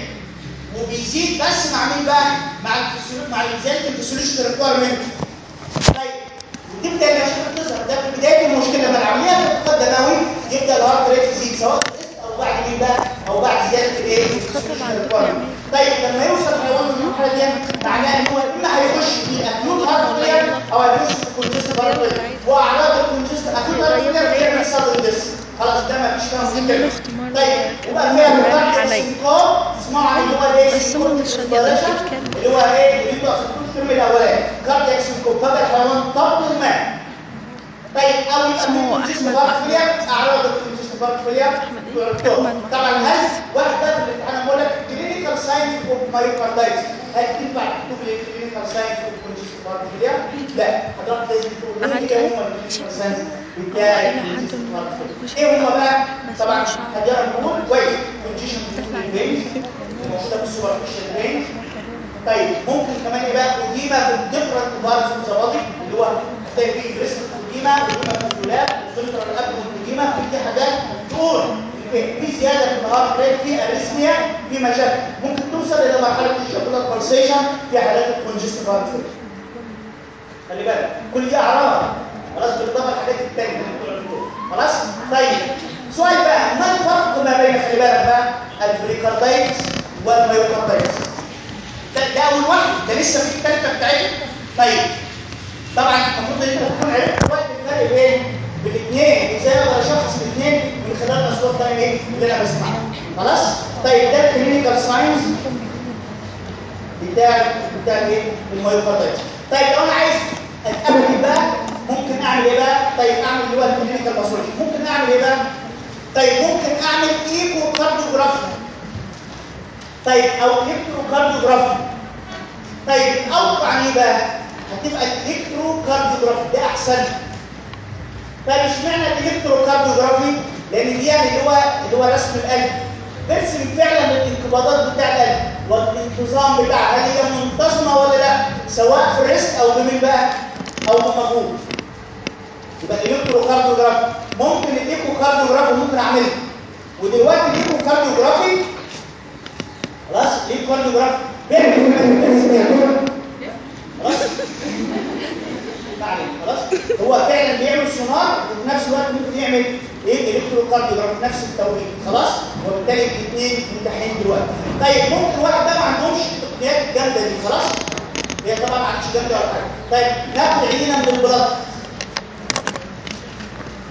وبيزيد بس مع مين بقى مع الفسيولوجي مع زياده الفسيولوجيكال ريكويرمنت طيب وتبدا المشاكل تظهر ده في بدايه المشكله لما العمليه تتقدم قوي يبدا الهارت ريت يزيد سواء في الريست او بعد مين بقى او بعد زياده الايه الفسيولوجيكال ريكويرمنت طيب لما يوصل الحيوان للمرحله دي معناه ان هو اما هيخش في اكيوت هارت فيلير او هيخش في كونجست هارت فيلير واعراض الكونجست اكيوت هارت فيلير بيعمل صدر ديس خلاص ده ما فيش فيها مشكله طيب وبقى فيها مقدار سنكوب اسمعوا عن اللي هو ايه بس هم مش راضيين يتكلموا. اللي هو ايه اللي بيبقى في طول الترم الاولاني كاردياك سنكوب فبقى الحيوان طب الماء طيب او يبقى اسمه في كونجست أحمد هارت محمود. فيلير اعراض الكونجست هارت فيلير أحمد إيه؟ دكتور. أحمد محمود. طبعا هل واحد ده في الامتحان بقول لك كلينيكال ساينس اوف مايوكاردايتس هل تنفع تكتب لي كلينيكال ساينس اوف كونجست هارت فيلير؟ لا حضرتك لازم تقول لي قعدت ايه هم الكلينيكال ساينس بتاع إلى حد الكونجست ما هارت فيلير مش ايه هم بقى؟ بس طبعا مش عارف. هدينا نقول كويس كونجيشن تطلع برين موجوده في السوبرفيشال برين طيب ممكن كمان ايه بقى اديمه بالديفرنت بارتس اوف ذا بودي اللي هو هتلاقي فيه بريست اديمه اديمه في الدولاب وفلتر الابد اديمه في دي حاجات تقول إيه؟ في زياده في الهارت ريت في اريثميا في مشاكل ممكن توصل الى مرحله الشوكولاته بالسيشن في حالات الكونجستيف هارت ريت خلي بالك كل دي اعراض خلاص بالاضافه للحاجات الثانيه اللي بتقول الدكتور خلاص طيب سؤال بقى ما الفرق ما بين خلي بالك بقى البريكاردايتس والميوكاردايتس ده, ده اول واحد ده لسه في الثالثه بتاعتنا طيب طبعا المفروض ان انت تكون عرفت دلوقتي الفرق بين بالاثنين وازاي اقدر اشخص الاثنين من خلال الاصوات ده ايه اللي انا بسمعها خلاص طيب ده الكلينيكال ساينس بتاع بتاع ايه الميوكاردايتس طيب لو انا عايز اتاكد بقى ممكن اعمل ايه بقى طيب اعمل اللي هو الكلينيكال باثولوجي ممكن اعمل ايه بقى طيب ممكن اعمل ايكو كارديوجرافي طيب او الكتروكارديوجرافي طيب الاوقع ايه بقى هتبقى الالكتروكارديوجرافي ده احسن طيب اشمعنى الالكتروكارديوجرافي لان دي يعني اللي هو اللي هو رسم القلب برسم فعلا الانقباضات بتاع القلب والانتظام بتاعها هل هي منتظمه ولا لا سواء في الريست او بمين بقى او بمجهول يبقى الالكتروكارديوجرافي ممكن الايكوكارديوجرافي ممكن اعملها ودلوقتي الايكوكارديوجرافي خلاص الايكوكارديوجرافي بيعمل كمان تسمية. خلاص ما علينا، خلاص هو فعلا بيعمل سونار وفي نفس الوقت ممكن يعمل ايه الكتروكارديوجرافي في نفس التوقيت خلاص وبالتالي الاثنين متاحين دلوقتي طيب ممكن واحد ده ما عندهمش التقنيات الجامده دي خلاص هي طبعا ما عادش جامده ولا حاجه طيب ناخد عينه من البلط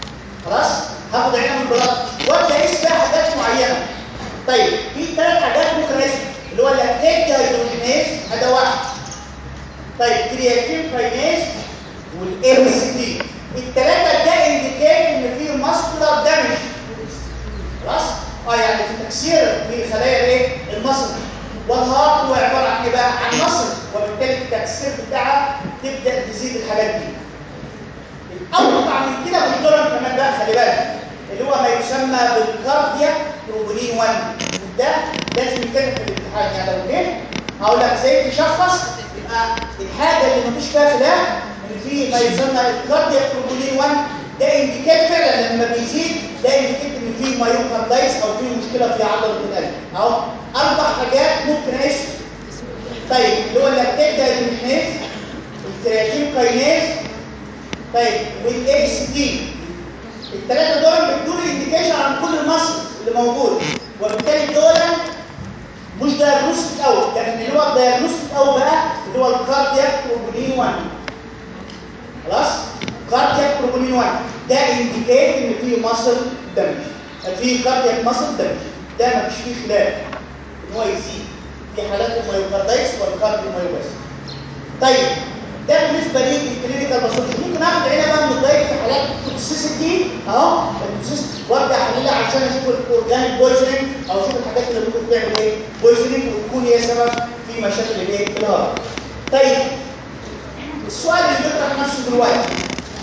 خلاص هاخد عينه من البلاط وابدا اقيس فيها حاجات معينه طيب في ثلاث حاجات ممكن اقيسها اللي هو اللاكتيت دايهيدروجينيز هذا واحد طيب كرياتين كاينيز والام سي تي الثلاثه ده انديكيت ان في ماسكولار دامج خلاص اه يعني في تكسير في خلايا الايه المصل والهارت هو عباره عن ايه بقى عن مصل وبالتالي التكسير بتاعها تبدا تزيد الحاجات دي الاوقع من كده بالدرن كمان بقى خلي بالك اللي هو ما يسمى بالكارديا تروبونين 1 ده لازم يتكتب في الامتحان يعني لو جه هقول لك ازاي تشخص يبقى الحاجه اللي مفيش فيها خلاف ان في ما يسمى الكارديا تروبونين 1 ده انديكيت فعلا لما بيزيد ده انديكيت ان في مايوكاردايتس او في مشكله في عضله القلب اهو اربع حاجات ممكن اقيسهم طيب اللي هو اللاكتيت دايجينيز الكرياتين كاينيز طيب والاكس تي الثلاثه دول بيدوا انديكيشن عن كل المصل اللي موجود وبالتالي دول مش دايجنوستيك قوي لكن اللي هو الدايجنوستيك قوي بقى اللي هو الكاردياك تروبونين 1 خلاص كاردياك تروبونين 1 ده انديكيت ان في مصل دمج في كاردياك مصل دمج ده ما فيش فيه خلاف ان هو يزيد في حالات المايوكاردايتس والكارديومايوباثي طيب ده بالنسبه لي الكلينيكال باثولوجي ممكن اخد عينه بقى من الدايت في حالات التوكسيسيتي اهو التوكسيسيتي وارجع احللها عشان اشوف الاورجانيك بويزنينج او اشوف الحاجات اللي ممكن تعمل ايه بويزنينج وتكون هي سبب في مشاكل الايه الهارت طيب السؤال اللي بيطرح نفسه دلوقتي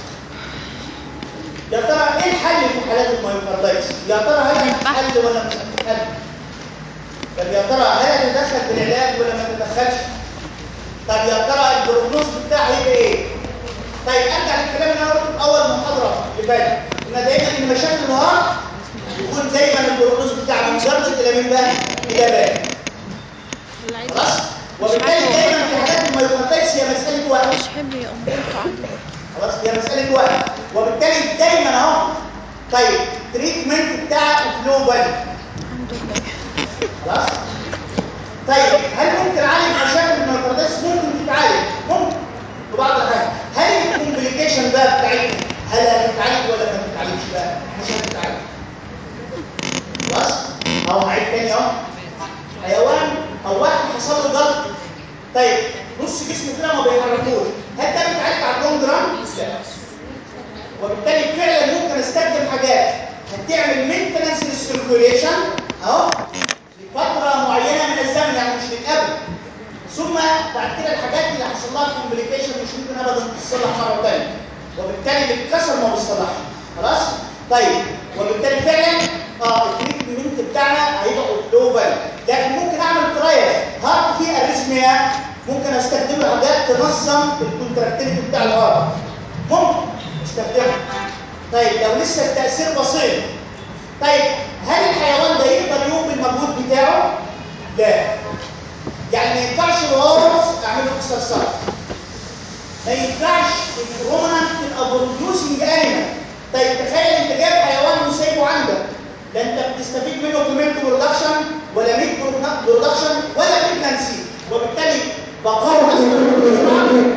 يا ترى ايه الحل في حالات المايوكاردايتس يا ترى هل هتحل ولا مش هتحل طب يا ترى هل هتتدخل في العلاج ولا ما تتدخلش طب يا ترى البروجنوز بتاعها يبقى ايه طيب ارجع للكلام اللي انا قلته في اول محاضره اللي فاتت قلنا دايما ان مشاكل الهارت يكون دايما البروجنوز بتاعها من جرد الى مين بقى الى باقي خلاص وبالتالي دايما في حالات المايوكاردايتس هي مساله وقت مش حب يا ام عنده خلاص هي مساله وقت وبالتالي دايما اهو طيب تريتمنت بتاع جلوبال الحمد لله خلاص طيب هل ممكن اعالج مشاكل المايوكاردايتس ممكن تتعالج ممكن ببعض الحاجات هل الكومبليكيشن بقى بتاعتها هل هتتعالج ولا ما تتعالجش بقى مش هتتعالج خلاص اهو هعيد تاني اهو حيوان او واحد حصل له ضغط طيب نص جسمه كده ما بيحركوش هل ده بيتعالج على اللونج ران لا وبالتالي فعلا ممكن استخدم حاجات هتعمل مينتنس للسيركيوليشن اهو لفتره معينه من الزمن يعني مش للابد ثم بعد كده الحاجات اللي حصل لها كومبليكيشن مش ممكن ابدا تصلح مره ثانيه وبالتالي اللي اتكسر ما بيصلحش خلاص طيب وبالتالي فعلا اه التريتمنت بتاعنا هيبقى جلوبال لكن ممكن اعمل ترايل هارت فيه اريثميا ممكن استخدم له حاجات تنظم الكونتراكتيليتي بتاع الهارت ممكن استخدمها طيب لو لسه التاثير بسيط طيب هل الحيوان ده يقدر يقوم بالمجهود بتاعه لا يعني ما ينفعش الهورس اعمله اكسرسايز ما ينفعش الرومنانت تبقى بروديوسنج انيمال طيب تخيل انت جايب حيوان وسايبه عندك لا انت بتستفيد منه في ميلك برودكشن ولا ميلك برودكشن ولا بريجنسي وبالتالي بقاء اصلا في المزرعه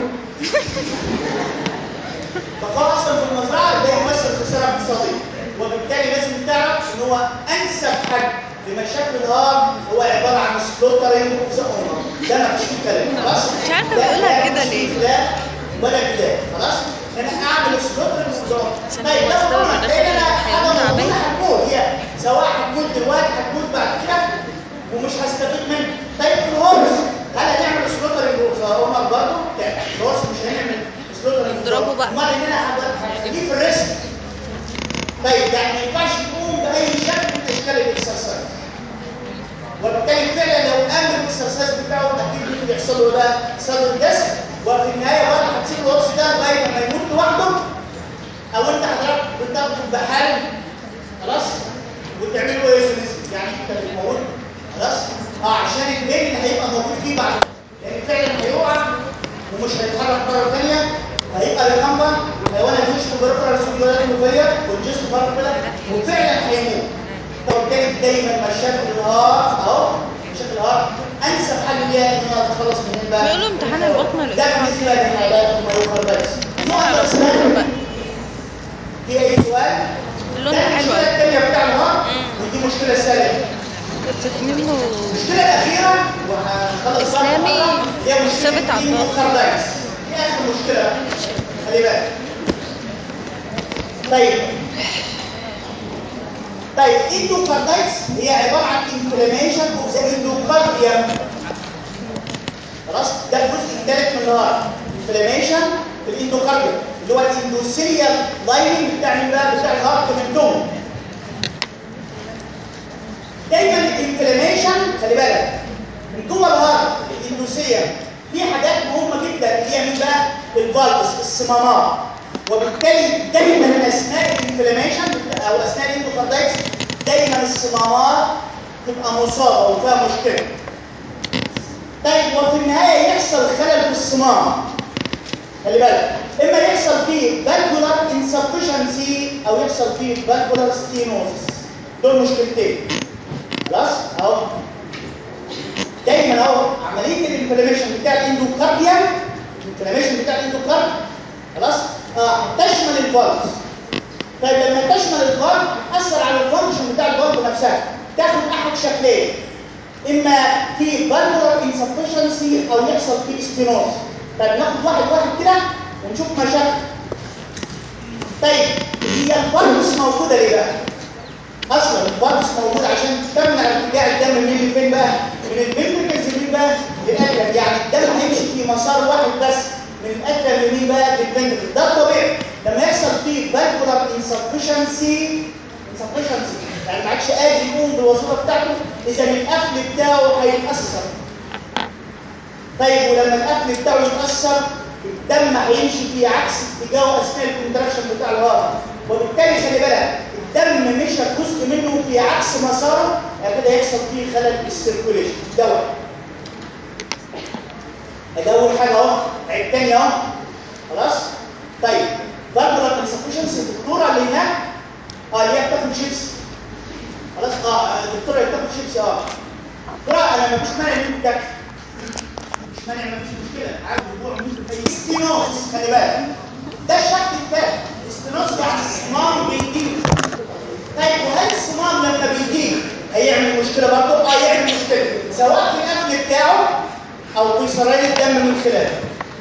بقاء اصلا في المزرعه ده يمثل خساره اقتصاديه وبالتالي لازم تعرف ان هو انسب حل لمشاكل الهار هو عباره عن سلوترنج اوف ذا اونر ده ما فيش فيه كلام خلاص مش عارفة ده بيقولها لا كده مش ليه؟ لا ولا بدايه خلاص انا اعمل سلوترنج اوف ذا اونر عشان طيب ده المستوى طبعا الداخلي لان انا للحيوان حاجه موجوده تعبان. هتموت هي سواء هتموت دلوقتي هتموت بعد كده ومش هستفيد منه طيب في الهورس هل هنعمل سلوترنج اوف ذا اونر برضه؟ لا الهورس مش هنعمل سلوترنج نضربه بقى. امال ان انا هخليه في الريسك طيب يعني ما ينفعش يقوم باي شكل من اشكال الاكسرسايز وبالتالي فعلا لو قام بالاكسرسايز بتاعه اكيد ممكن يحصل له ده صدر ديسك وفي النهايه برضه هتسيب القرص ده لغايه ما يموت لوحده او انت حضرتك بتاخده بحال خلاص وتعمل له ايزوليشن يعني انت بتموت خلاص اه عشان البين اللي هيبقى موجود فيه بعد لان فعلا هيقع ومش هيتحرك مره ثانيه هيبقى ريكمبر الحيوان هيخش في بريفرال سيركيولار موبيليا والجسم بره كده وفعلا هيموت فبالتالي دايما مشاكل الهارت اهو مشاكل الهارت انسب حل ليها ان انا اتخلص من ايه بقى؟ بيقولوا امتحان البطنة ده الأسبوع بالنسبه للعلاج المايوكاردايتس على نقطه الصدر اسمها بقى في اي سؤال اللون ده حلو المشكله أوي. الثانيه بتاع الهارت مم. ودي مشكله ثالثه كنت منه المشكله الاخيره وهنخلص إسلامي هي مشكله ثابت على الضغط. الإندوكاردايتس. دي اخر مشكله بقى. خلي بالك طيب طيب اندوكاردايتس هي عباره عن انفلاميشن اوف ذا اندوكارديوم خلاص ده الجزء الثالث من الهارت انفلاميشن في الاندوكارديوم اللي هو الاندوثيليال لايننج بتاع مين بقى بتاع الهارت من دون دايما الانفلاميشن خلي بالك من جوه الهارت الاندوثيليال في حاجات مهمه جدا اللي هي مين بقى الفالفس الصمامات وبالتالي دايما اثناء الانفلاميشن او اثناء الاندوكاردايتس دايما الصمامات تبقى مصابه وفيها مشكله طيب وفي النهايه يحصل خلل في الصمام خلي بالك اما يحصل فيه فالفولار انسفشنسي او يحصل فيه فالفولار ستينوزس دول مشكلتين خلاص اهو دايما اهو عمليه الانفلاميشن بتاع الاندوكارديوم الانفلاميشن بتاع الاندوكارد خلاص اه تشمل الفالف طيب لما تشمل الفالف تاثر على الفانكشن بتاع الفالف نفسها تاخد احد شكلين اما في فالفولار انسفشنسي او يحصل فيه ستينوز طيب ناخد واحد واحد كده ونشوف مشاكل طيب هي الفالفس موجوده ليه بقى اصلا الفالفس موجود عشان تمنع ارتجاع الدم من فين بقى من الفنتركلز لمين بقى للاكل يعني الدم هيمشي في مسار واحد بس من الاكل لمين بقى للفنتركل ده الطبيعي لما يحصل فيه فالفولار انسفشنسي انسفشنسي يعني ما عادش قادر يقوم بالوظيفه بتاعته اذا القفل بتاعه هيتاثر طيب ولما القفل بتاعه يتاثر الدم هيمشي في عكس اتجاهه اثناء الكونتراكشن بتاع الهارت وبالتالي خلي بالك الدم مشى جزء منه في عكس مساره يعني كده يحصل فيه خلل في السيركوليشن ده واحد ادي اول حاجه اهو عيد تاني اهو خلاص طيب فالفولار انسفشنسي الدكتوره اللي هناك اه اللي هي بتاكل شيبس خلاص اه الدكتوره اللي بتاكل شيبس اه دكتوره انا مفيش مانع ان انت تاكل مش مانع مفيش مشكله عارف الجوع ممكن اي ستينوز خلي بالك ده الشكل الثاني استينوز يعني الصمام بيديك طيب وهل الصمام لما بيديك هيعمل مشكله برضه اه يعمل مشكله سواء في الاكل بتاعه او في سريان الدم من خلاله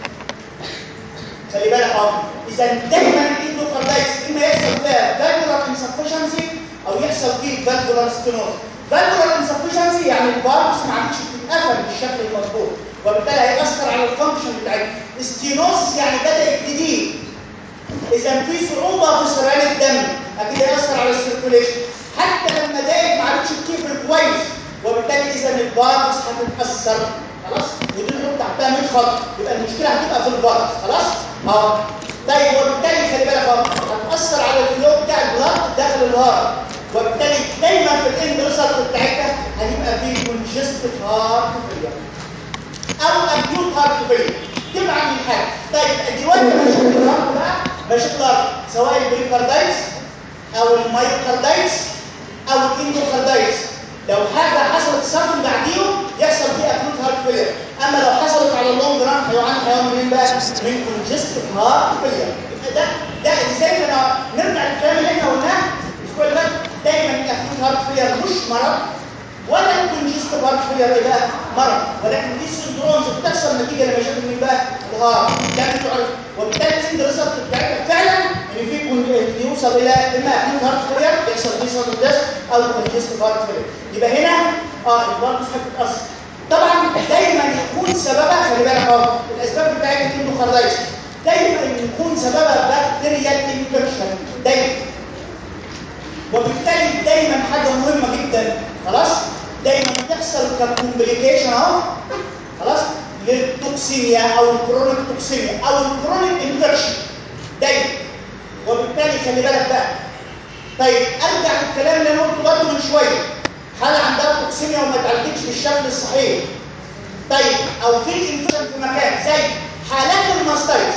خلي بالك اهو اذا دايما الاندوكاردايتس اما يحصل فيها فالفولار انسفشنسي او يحصل فيه فالفولار ستينوز فالفولار انسفشنسي يعني الفالفز ما عادش بتتقفل بالشكل المظبوط وبالتالي هيأثر على الفانكشن بتاعتها ستينوز يعني بدأ جديد اذا في صعوبه في سريان الدم اكيد هيأثر على السيركوليشن حتى لما دايت ما عادش بتكفي كويس وبالتالي اذا الفالفز هتتأثر خلاص ودي نحط تحتها 100 خط يبقى المشكله هتبقى في الفالفز خلاص اه طيب وبالتالي خلي بالك اهو هتأثر على الفلو بتاع البلاد داخل الهارت وبالتالي دايما في الاند ريزلت بتاعتها هيبقى في كونجستيف هارت فيلير او اكيوت هارت فيلير تبع من الحاجه طيب دلوقتي مشاكل الهارت بقى مشاكل الهارت سواء البريكاردايتس او المايوكاردايتس او الاندوكاردايتس لو حاجه حصلت سبب بعديهم يحصل فيه اكيوت هارت فيلير اما لو حصلت على اللونج ران هيعاني حيوان منين بقى من كونجستيف هارت فيلير يبقى ده ده ازاي انا نرجع للكلام اللي احنا قلناه الاسبوع اللي فات دايما الاكيوت هارت فيلير مش مرض ولا الكونجستيف هارت فيلير ايه بقى مرض ولكن دي سندرومز بتحصل نتيجه لمشاكل من بقى الهارت لازم تعرف وبالتالي الاند ريزلت بتاعتها فعلا ان في كون- يوصل الى اما اكيوت هارت فيلير يحصل فيه صدر ديس او كونجستيف هارت فيلير يبقى هنا اه البلد هتتاثر طبعا دايما يكون سببها خلي بالك اهو الاسباب بتاعت الاندوكاردايتس دايما يكون سببها بكتيريال انفكشن دايما وبالتالي دايما حاجه مهمه جدا خلاص دايما بتحصل ككومبليكيشن اهو خلاص للتوكسيميا او الكرونيك توكسيميا او الكرونيك انفكشن دايما وبالتالي خلي بالك بقى طيب ارجع للكلام اللي انا قلته برضه من شويه حاله عندها توكسيميا وما اتعالجتش بالشكل الصحيح طيب او في انفكشن في مكان زي حالات الماستايتس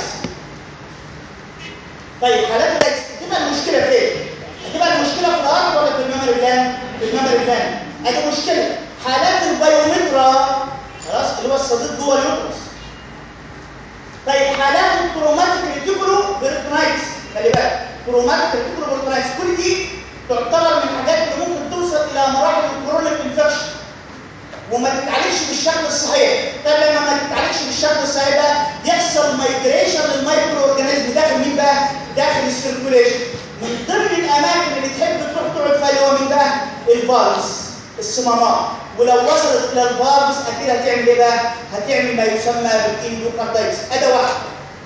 طيب حالات الماستايتس تبقى المشكله فين هتبقى المشكله في الارض ولا في الميموري بلان في الميموري بلان ادي مشكله حالات البايومترا خلاص اللي هو الصديد جوه اليوترس طيب حالات الكروماتيك ريتيكولو بيرتونايتس خلي بالك كروماتيك ريتيكولو بيرتونايتس كل دي تعتبر من الحاجات اللي ممكن توصل الى مراحل الكرونيك انفكشن وما تتعالجش بالشكل الصحيح طب لما ما تتعالجش بالشكل الصحيح ده يحصل مايجريشن للمايكرو اورجانيزم داخل مين بقى داخل السيركوليشن من ضمن الاماكن اللي تحب تروح تقعد فيها هو مين بقى الفالس الصمامات ولو وصلت الى الفالس اكيد هتعمل ايه بقى هتعمل ما يسمى بالاندوكاردايتس اداه واحده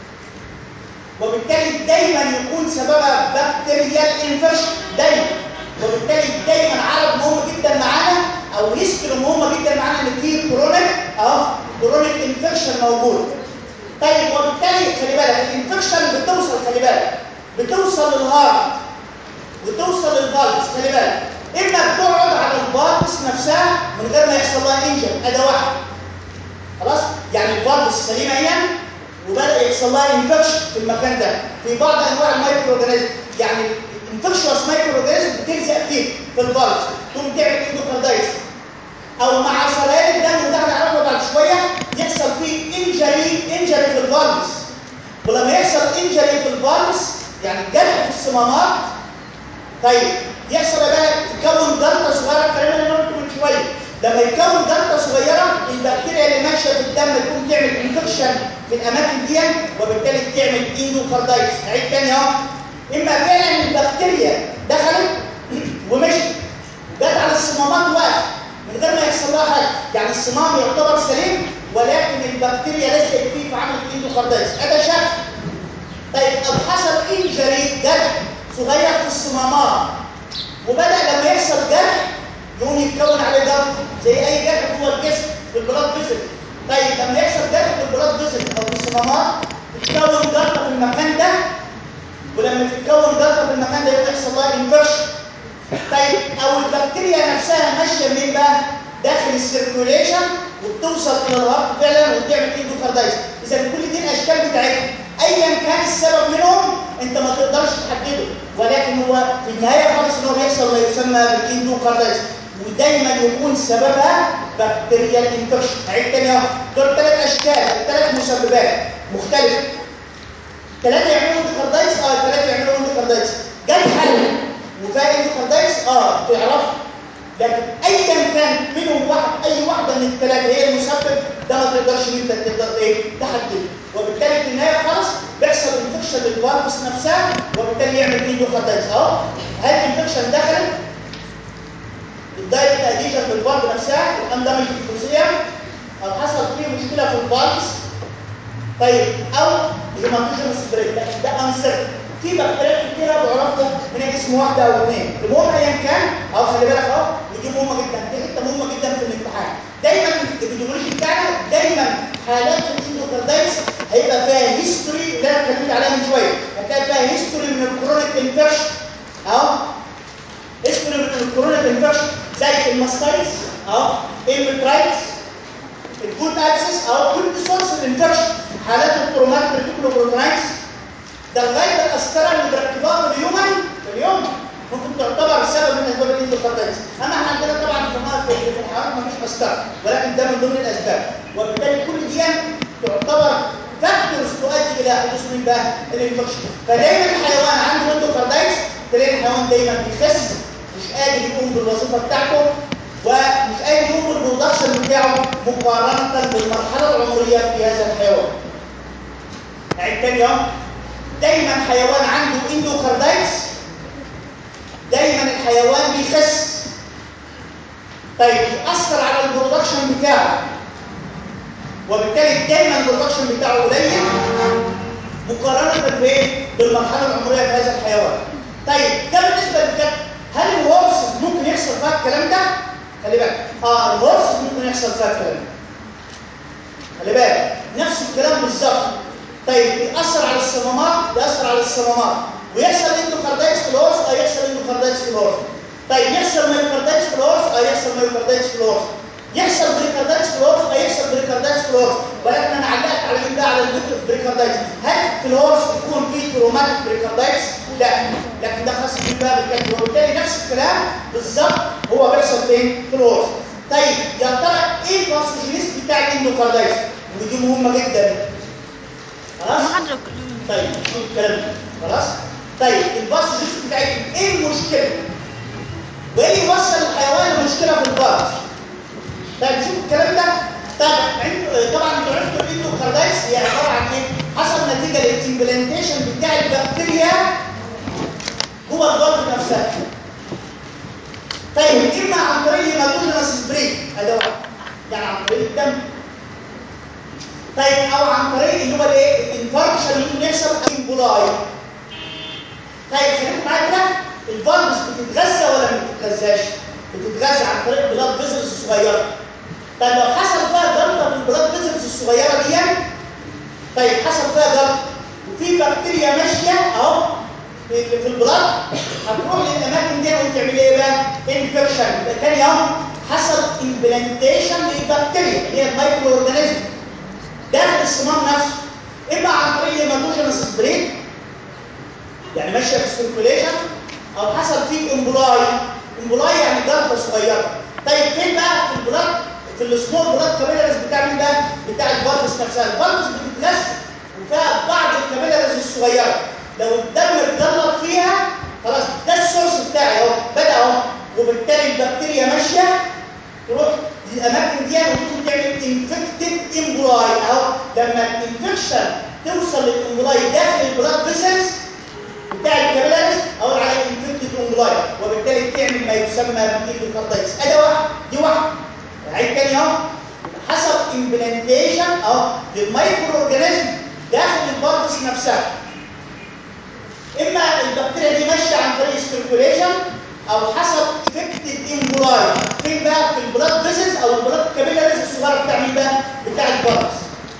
وبالتالي دايما يكون سببها بكتيريال انفكشن دايما وبالتالي دايما عرض مهم جدا معانا او هيستوري مهمه جدا معانا ان في كرونيك اهو كرونيك انفكشن موجود طيب وبالتالي خلي بالك الانفكشن بتوصل خلي بالك بتوصل للهارت وتوصل للفالس خلي بالك اما بتقعد على الفالس نفسها من غير ما يحصل لها انجن اداه واحده خلاص يعني الفالس سليمه هنا وبدا يحصل لها انفكشن في المكان ده في بعض انواع المايكرو اورجانيزم يعني الانفكشوس مايكرو اورجانيزم بتلزق فيه في الفالس تقوم تعمل اندوكاردايتس او مع سريان الدم وده هنعرفه بعد شويه يحصل فيه انجري انجري في الفالس ولما يحصل انجري في الفالس يعني جرح في الصمامات طيب يحصل بقى يكون جلطه صغيره الكلام اللي انا قلته من شويه لما يكون جلطه صغيره البكتيريا اللي ماشيه في الدم تقوم تعمل انفكشن في الاماكن دي وبالتالي تعمل اندوكاردايتس نعيد تاني اهو اما فعلا البكتيريا دخلت ومشت جت على الصمامات وقت من غير ما يحصل لها حاجه يعني الصمام يعتبر سليم ولكن البكتيريا لزقت فيه فعملت اندوكاردايتس هذا شكل طيب او حصل انجري جرح صغير في الصمامات وبدا لما يحصل جرح يقوم يتكون عليه ضغط زي اي جرح جوه الجسم في البلاد فيزل طيب لما يحصل جرح في البلاد فيزل او في الصمامات تتكون ضغطه في المكان ده ولما تتكون ضغطه في المكان ده يبقى يحصل لها انفكشن طيب او البكتيريا نفسها ماشيه منين بقى داخل السيركوليشن وبتوصل الى الهارت فعلا وبتعمل اندوكاردايتس اذا كل دي الاشكال بتاعتها ايا كان السبب منهم انت ما تقدرش تحدده ولكن هو في النهايه خالص ان هو بيحصل ما يسمى بالاندوكاردايتس ودايما يكون سببها بكتيريال انفكشن عيد تاني اهو دول ثلاث اشكال ثلاث مسببات مختلفه ثلاثه يعملوا اندوكاردايتس اه الثلاثه يعملوا اندوكاردايتس جت حل وفيها اندوكاردايتس اه تعرف لكن ايا كان منهم واحد اي واحده من الثلاثه هي المسبب ده ما تقدرش ان انت تقدر ايه تحدده وبالتالي في النهايه خالص بيحصل انفكشن للفالفس نفسها وبالتالي يعمل اندوكاردايتس اهو هل الانفكشن دخلت الدايركت اديشن في الفالف نفسها الام دامج الفوسيه او حصل فيه مشكله في الفالفس طيب او هيماتوجين سبريد ده ده انسر في بكتيريا كتيره بعرفها من اسم واحده او اثنين المهم ايا كان او خلي بالك اهو ودي مهمه جدا دي حته مهمه جدا في الامتحان دايما الفيديولوجي بتاعنا دايما حالات الاندوكاردايتس هيبقى فيها هيستوري اللي انا اتكلمت عليها من شويه هتلاقي فيها هيستوري من الكرونيك انفكشن اهو هيستوري من الكرونيك انفكشن زي الماستايتس اهو المترايتس الجود اكسس اهو كل دي سورس الانفكشن حالات الكرومات ريتيكولوبروترايتس ده لغايه القسطره اللي بيركبوها في اليومن في اليوم ممكن تعتبر سبب من اسباب الاندوكاردايتس اما احنا عندنا طبعا في في الحيوانات ما فيش قسطره ولكن ده من ضمن الاسباب وبالتالي كل دي تعتبر فاكتورز تؤدي الى حدوث من بقى الانفكشن فدايما الحيوان عنده اندوكاردايتس تلاقي الحيوان دايما بيخس مش قادر يقوم بالوظيفه بتاعته ومش قادر يقوم بالبرودكشن بتاعه مقارنه بالمرحله العمريه في هذا الحيوان. نعيد تاني اهو دايما حيوان عنده اندوكاردايتس دايما الحيوان بيخس طيب يأثر على البرودكشن بتاعه وبالتالي دايما البرودكشن بتاعه قليل مقارنة بايه؟ بالمرحلة العمرية في هذا الحيوان. طيب ده بالنسبة للكلب هل الهورس ممكن يحصل فيها الكلام ده؟ خلي بالك اه الهورس ممكن يحصل فيها الكلام ده. خلي بالك نفس الكلام بالظبط طيب يأثر على الصمامات يأثر على الصمامات ويحصل اندوكاردايتس في الهورس اه يحصل اندوكاردايتس في الهورس طيب يحصل مايوكاردايتس في الهورس اه يحصل مايوكاردايتس في الهورس يحصل بريكاردايتس في الهورس اه يحصل بريكاردايتس في الهورس ولكن انا علقت على مين بقى على الدكتور بريكاردايتس هل في الهورس يكون في تروماتيك بريكاردايتس؟ لا لكن ده خاص بيه بقى بالكلب وبالتالي نفس الكلام بالظبط هو بيحصل فين؟ في الهورس طيب يا ترى ايه الباثوجينيست بتاع الاندوكاردايتس؟ ودي مهمه جدا خلاص؟ محاضرة طيب شوف الكلام ده خلاص طيب الباص جيست بتاعتهم ايه المشكله وايه يوصل الحيوان لمشكله في البلد طيب شوف الكلام ده طبعا عند- طبعا انتوا عرفتوا الاندوكاردايتس هي عباره عن ايه؟ حصل نتيجه للامبلانتيشن بتاع البكتيريا جوه البلد نفسها طيب اما عن طريق هيماتوجينس سبريك ادي واحد يعني عن طريق الدم طيب او عن طريق اللي هو الايه الانفاركشن اللي ممكن يحصل امبولاي طيب خليكم معايا كده الفالفز بتتغذى ولا ما بتتغذاش بتتغذى عن طريق البلاد فيزلز الصغيره طيب لو حصل فيها جلطه من البلاد فيزلز الصغيره دي طيب حصل فيها جلطه وفي بكتيريا ماشيه اهو في في البلاد هتروح للاماكن دي وتعمل ايه بقى؟ انفكشن يبقى تاني اهو حصل امبلانتيشن للبكتيريا اللي هي المايكرو اورجانيزم داخل الصمام نفسه اما عن طريق هيماتوجينس سبريك يعني ماشيه في السيركوليشن او حصل فيه امبولاي امبولاي يعني جلطه صغيره طيب فين بقى في البلاد في السمول بلاد كابيلاريز بتاع مين بقى بتاع الفالفس نفسها الفالفس بتتلف وفيها بعض الكابيلاريز الصغيره لو الدم اتجلط فيها خلاص ده السورس بتاعي اهو بدا اهو وبالتالي البكتيريا ماشيه تروح للاماكن دي وتقوم تعمل انفكتد امبولاي اهو لما الانفكشن توصل للامبولاي داخل البلاد فيسلز بتاع الكابيلاريز اقول عليه انفكتد امبولاي وبالتالي تعمل ما يسمى بالاندوكاردايتس ادي واحد دي واحد عيد تاني اهو حصل امبلانتيشن اهو للمايكرو اورجانيزم داخل البلدس نفسها اما البكتيريا دي ماشيه عن طريق السيركوليشن او حصل افكتد امبولاي فين بقى في البلاد فيسلز او البلاد كابيلاريز الصغيره بتاع مين بقى بتاع البلدس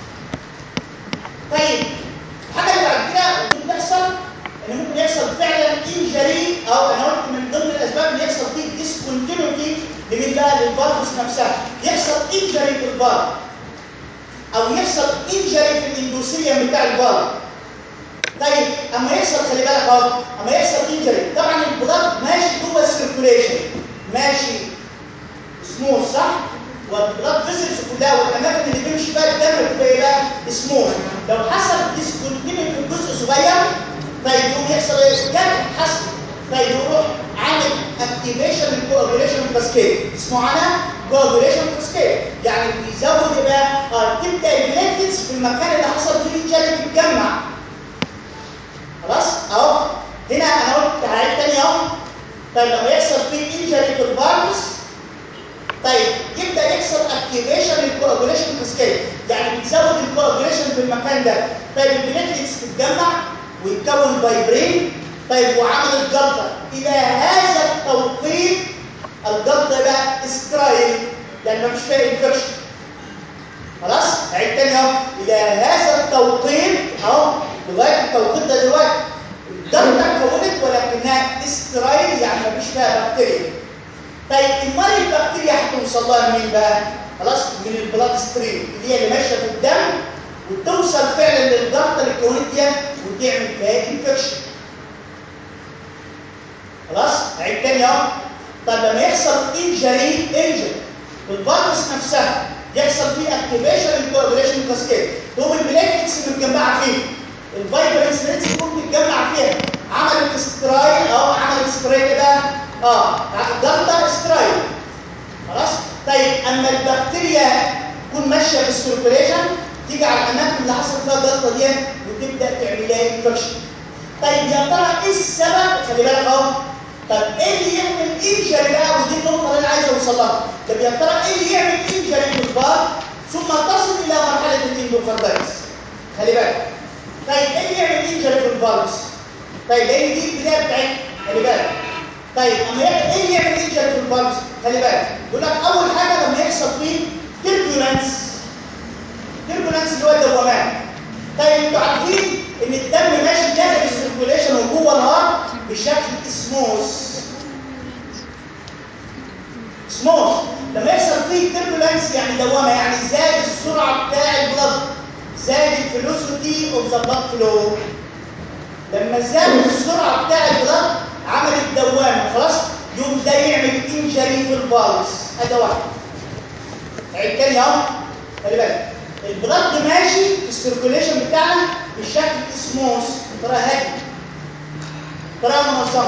طيب الحاجه اللي بعد كده ممكن تحصل ان ممكن يحصل فعلا انجري او انا قلت من ضمن الاسباب ان يحصل فيه ديسكونتينيوتي لمين بقى للفالفس نفسها يحصل انجري في الفالف او يحصل انجري في الاندوثيليوم بتاع الفالف طيب اما يحصل خلي بالك اهو اما يحصل انجري طبعا البلاد ماشي جوه السيركوليشن ماشي سموث صح والبلاد فيزلز كلها والاماكن اللي بيمشي فيها الدم بتبقى ايه بقى سموث لو حصل ديسكونتينيوتي في جزء صغير طيب يقوم يحصل ايه كان حصل طيب يروح عامل اكتيفيشن للكوagulation كاسكيد اسمه عنها coagulation كاسكيد يعني بيزود ايه بقى اه تبدا البليتلتس في المكان اللي حصل فيه الانجري تتجمع خلاص اهو هنا انا قلت هعيد تاني اهو طيب لما يحصل فيه انجري في الفارس طيب يبدا يحصل اكتيفيشن للكوagulation كاسكيد يعني بتزود الكوagulation في المكان ده طيب البليتلتس تتجمع ويتكون فايبرين طيب وعمل الجلطه الى هذا التوقيت الجلطه بقى استرايل لان مفيش فيها انفكشن خلاص عيد تاني اهو الى هذا التوقيت اهو لغايه التوقيت ده دلوقتي الجلطه اتكونت ولكنها استرايل يعني مفيش فيها بكتيريا طيب امال البكتيريا هتوصل لها منين بقى؟ خلاص من البلاد ستريم اللي هي اللي ماشيه في الدم وتوصل فعلا للجلطه اللي اتكونت دي وتعمل فيها انفكشن خلاص عيد تاني اهو طب لما يحصل انجري انجري بالفيروس نفسها يحصل فيه اكتيفيشن للكوagulation كاسكيد تقوم البليتلتس متجمعه فيه الفايبرنس ريتس تقوم تتجمع فيها عملت استرايل اهو عملت استرايل ايه بقى؟ اه جلطه استرايل خلاص طيب اما البكتيريا تكون ماشيه في السيركوليشن تيجي على الاماكن اللي حصل فيها الجلطه دي وتبدا تعمل لها انفكشن طيب يا ترى ايه السبب خلي بالك اهو طب ايه اللي يعمل انجري بقى ودي النقطه اللي انا عايز اوصل لها طب يا ترى ايه اللي يعمل انجري في الفار ثم تصل الى مرحله الاندوكاردايتس خلي بالك طيب ايه اللي يعمل انجري في الفالفز طيب لان دي البدايه بتاعتنا خلي بالك طيب اما يعمل ايه اللي يعمل انجري في الفالفز خلي بالك يقول لك اول حاجه لما يحصل فيه تيربولانس تيربولانس اللي هو الدوامات طيب انتوا عارفين ان الدم ماشي داخل السيركوليشن وجوه الهارت بشكل سموث سموث لما يحصل فيه تيربولانس يعني دوامه يعني زاد السرعه بتاع البلد زاد الفيلوسيتي اوف ذا بلاد فلو لما زاد السرعه بتاع البلد عملت دوامه خلاص يوم ده يعمل انجري في الفالس هذا واحد عيد تاني اهو خلي بالك البلد ماشي في السيركوليشن بتاعنا بشكل سموث بطريقه هاديه بطريقه منظمه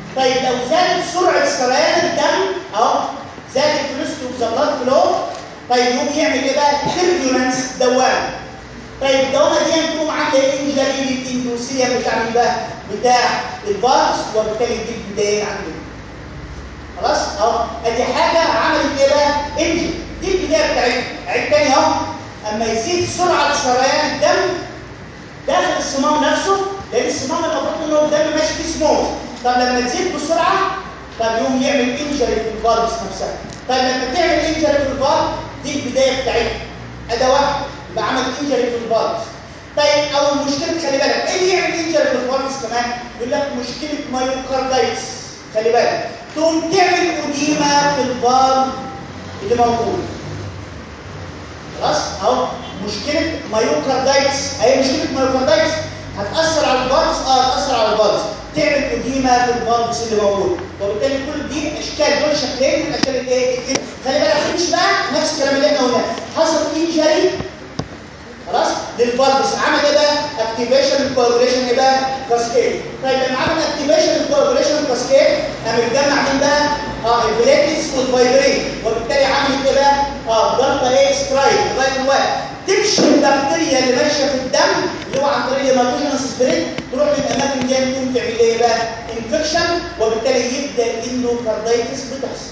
طيب لو زادت سرعه سريان الدم اهو زاد الفلوستي اوف ذا بلاد فلو طيب يقوم يعمل ايه بقى؟ تربيولنس دوامه طيب الدوامه دي تقوم عامله ايه؟ انجري للاندوسيه بتاع مين بقى؟ بتاع الفارس وبالتالي دي البدايه عندنا خلاص اهو ادي حاجه عملت ايه بقى؟ انجن دي البدايه بتاعتها عيد تاني اهو اما يزيد سرعه سريان الدم داخل الصمام نفسه لان الصمام المفروض انه الدم ماشي فيه سموث طب لما تزيد بسرعه طب يقوم يعمل انجري في الفالفز نفسها طيب لما تعمل انجري في الفالف دي البدايه بتاعتها اداه واحده يبقى عمل انجري في الفالفز طيب او المشكله خلي بالك ايه اللي يعمل انجري في الفالفز كمان يقول لك مشكله مايوكاردايتس خلي بالك تقوم تعمل اديمه في الفالف اللي موجود خلاص اهو مشكله مايوكاردايتس اهي مشكله مايوكاردايتس هتاثر على الفالفز اه هتاثر على الفالفز تعمل اديمه في الفالفز اللي موجود وبالتالي كل دي اشكال دول شكلين من اشكال الايه خلي بالك مش بقى نفس الكلام اللي احنا قلناه حصل انجري خلاص للفالفز عمل ايه بقى اكتيفيشن الكوagulation ايه بقى كاسكيد طيب لما عمل اكتيفيشن الكوagulation كاسكيد قام متجمع مين بقى اه البليتس والفايبرين وبالتالي عملت ايه بقى اه جلطه ايه سترايك لغايه الوقت تمشي البكتيريا اللي ماشيه في الدم اللي هو عن طريق الهيماتوجينس سبريد تروح للاماكن دي تقوم تعمل ايه بقى انفكشن وبالتالي يبدا الاندوكاردايتس بتحصل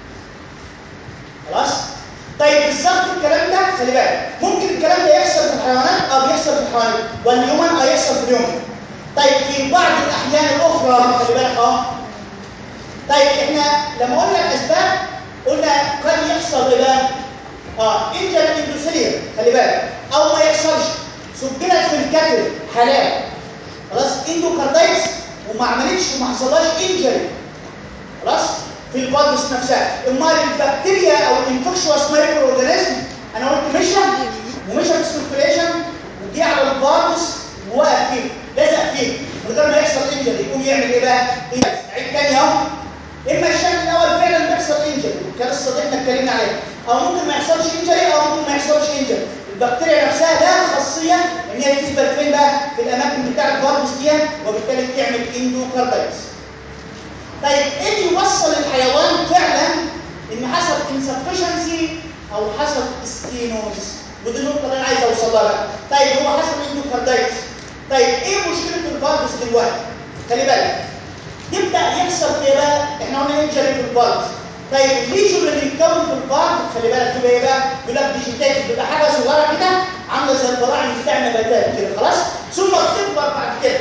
خلاص طيب بالظبط الكلام ده خلي بالك ممكن الكلام ده يحصل في الحيوانات اه بيحصل في الحيوانات والهيومن اه يحصل في الهيومن طيب في بعض الاحيان الاخرى خلي بالك اه طيب احنا لما قلنا الاسباب قلنا قد يحصل ايه بقى اه انجل اندوسيليا خلي بالك او ما يحصلش سجلت في الكتل حالات خلاص اندوكاردايتس وما عملتش وما حصلهاش انجري خلاص في الفالفس نفسها امال البكتيريا او الانفكشوس مايكرو اورجانيزم انا قلت مشى ومشى في السيركيليشن وجي على الفالفس ووقف فيه لزق فيه من غير ما يحصل انجري يقوم يعمل ايه بقى؟ عيد تاني اهو اما الشكل الاول فعلا بيحصل انجري كان الصديقنا اتكلمنا عليه او ممكن ما يحصلش انجري او ممكن ما يحصلش انجري البكتيريا نفسها لها خاصيه ان هي تثبت فين بقى؟ في الاماكن بتاع الفالفس دي وبالتالي تعمل اندوكاردايتس طيب ايه اللي يوصل الحيوان فعلا ان حصل انسفشنسي او حصل ستينوز ودي النقطه اللي انا عايز اوصلها بقى طيب هو حصل اندوكاردايتس طيب ايه مشكله الفالفس دلوقتي خلي بالك يبدا يحصل ايه بقى احنا قلنا انجري في الفالفس طيب الليجن اللي بيتكون في الفالف خلي بالك تبقى ايه بقى يقول لك ديجيتات بيبقى حاجه صغيره كده عامله زي البراعم بتاع النباتات كده خلاص ثم بتكبر بعد كده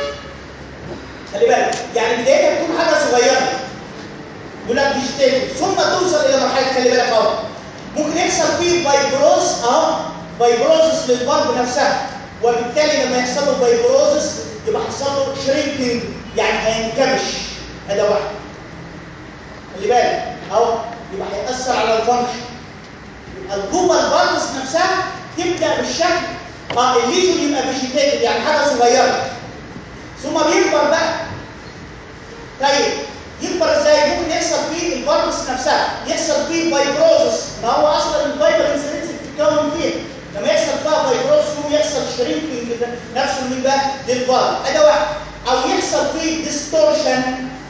خلي بالك يعني بدايتها تكون حاجه صغيره يقول لك ديجيتال ثم توصل الى مرحله خلي بالك اهو ممكن يحصل فيه فايبروز اهو فايبروزس للبلب نفسها وبالتالي لما يحصل له فايبروزس يبقى حصل له شرينكينج يعني هينكمش هذا واحد خلي بالك اهو يبقى هيأثر على الفانكشن يبقى جوه الفالفس نفسها تبدا بالشكل اه الليجن يبقى فيجيتيتد يعني حاجه صغيره ثم بيكبر بقى طيب يكبر ازاي ممكن يحصل فيه الفالفس نفسها يحصل فيه فايبروزس ما هو اصلا الفايبر انسلينس بتتكون فيه لما يحصل فيها فايبروزس يحصل شرينكينج نفسه من بقى للفالف اداه واحد او يحصل فيه ديستورشن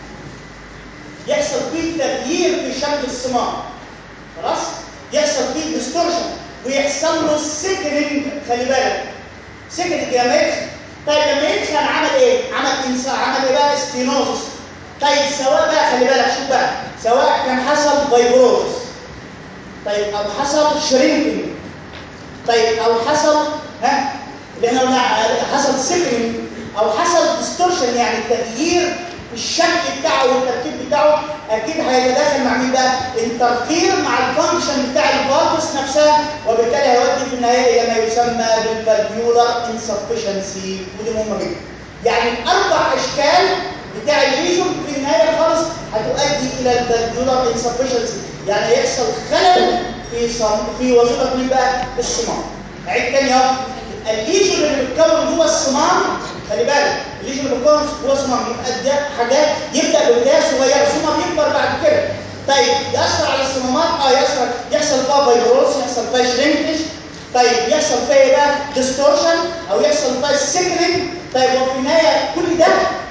يحصل فيه تغيير في شكل الصمام خلاص يحصل فيه ديستورشن ويحصل له سيكنينج خلي بالك سيكنينج يا ميكس طيب لما يدخل عمل ايه؟ عمل انسان عمل ايه بقى؟ ستينوزس طيب سواء بقى خلي بالك شوف بقى سواء كان حصل فايبروزس طيب او حصل شرينكينج طيب او حصل ها اللي احنا قلنا حصل سيكنينج او حصل ديستورشن يعني تغيير الشكل بتاعه والتركيب بتاعه اكيد هيتداخل مع مين بقى؟ انترفير مع الفانكشن بتاع الفالفس نفسها وبالتالي هيودي في النهايه الى ما يسمى بالفالفيولار انسفشنسي ودي مهمه جدا. يعني الاربع اشكال بتاع الليجون في النهايه خالص هتؤدي الى الفالفيولار انسفشنسي يعني يحصل خلل في صم... في وظيفه مين بقى؟ الصمام. عيد تاني اهو الليجون اللي بيتكون جوه الصمام خلي بالك الليجون اللي بيتكون جوه الصمام يبقى ده حاجات يبدا ببدايه صغيره ثم بيكبر بعد كده طيب ياثر على الصمامات اه ياثر يحصل فيها فايبروز يحصل فيها شرينكج طيب يحصل فيها ايه بقى ديستورشن او يحصل فيها سيكنينج طيب وفي النهايه كل ده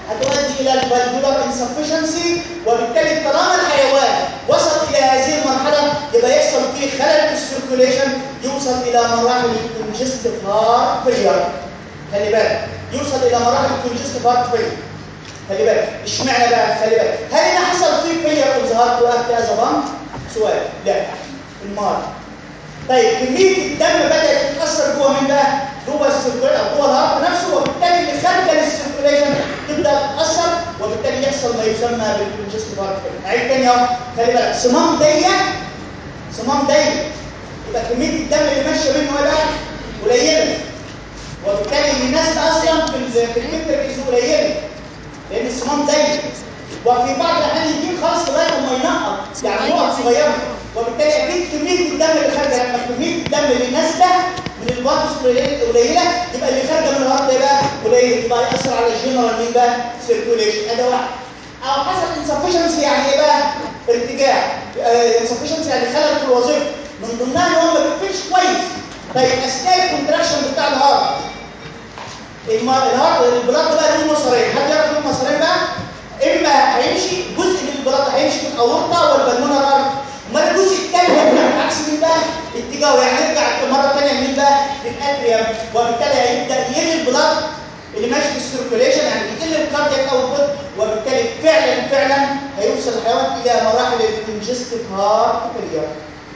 هتؤدي الى الفالفولار انسفشنسي وبالتالي طالما الحيوان وصل الى هذه المرحله يبقى يحصل فيه خلل في السيركوليشن يوصل الى مراحل الكونجستيف هارت فيلير خلي بالك يوصل الى مراحل الكونجستيف هارت فيلير خلي بالك اشمعنى بقى خلي بالك هل هنا حصل فيه فيلير اوف ذا هارت واكت از سؤال لا المال طيب كميه الدم بدات تتاثر جوه مين بقى؟ جوه السيركوليشن او جوه الهارت نفسه وبالتالي اللي خارجه للسيركوليشن تبدا تتاثر وبالتالي يحصل ما يسمى بالكونجستيف هارت عيد تاني اهو خلي بالك صمام ضيق صمام ضيق يبقى كميه الدم اللي ماشيه منه ايه بقى؟ قليله وبالتالي الناس اصلا في ال- في الفكر قليله لان الصمام ضيق وفي بعض الاحيان يجيب خالص لغايه ما ينقط يعني نقط صغيره وبالتالي اكيد كميه الدم اللي خارجه لما كميه الدم اللي نازله من البطس قليله يبقى اللي خارجه من الهارت ايه بقى قليل يبقى ياثر على الجنرال مين بقى سيركوليشن ادي واحد او حسب انسفشنسي يعني ايه بقى ارتجاع انسفشنسي يعني خلل في الوظيفه من ضمنها ان هو ما بيقفلش كويس طيب اثناء الكونتراكشن بتاع الهارت الم- الهارت البلاد بقى له مسارين حد يعرف له مسارين بقى اما هيمشي جزء من البلاد هيمشي في الاورطه والبلمونر ارض امال الجزء الثاني هيبقى عكس مين بقى اتجاهه يعني يرجع مره ثانيه لمين بقى للاتريوم وبالتالي هيبدا يقل البلاد اللي ماشي في السيركوليشن يعني يقل الكاردياك اوتبوت وبالتالي فعلا فعلا هيوصل الحيوان الى مراحل الكونجستيف هارت فيلير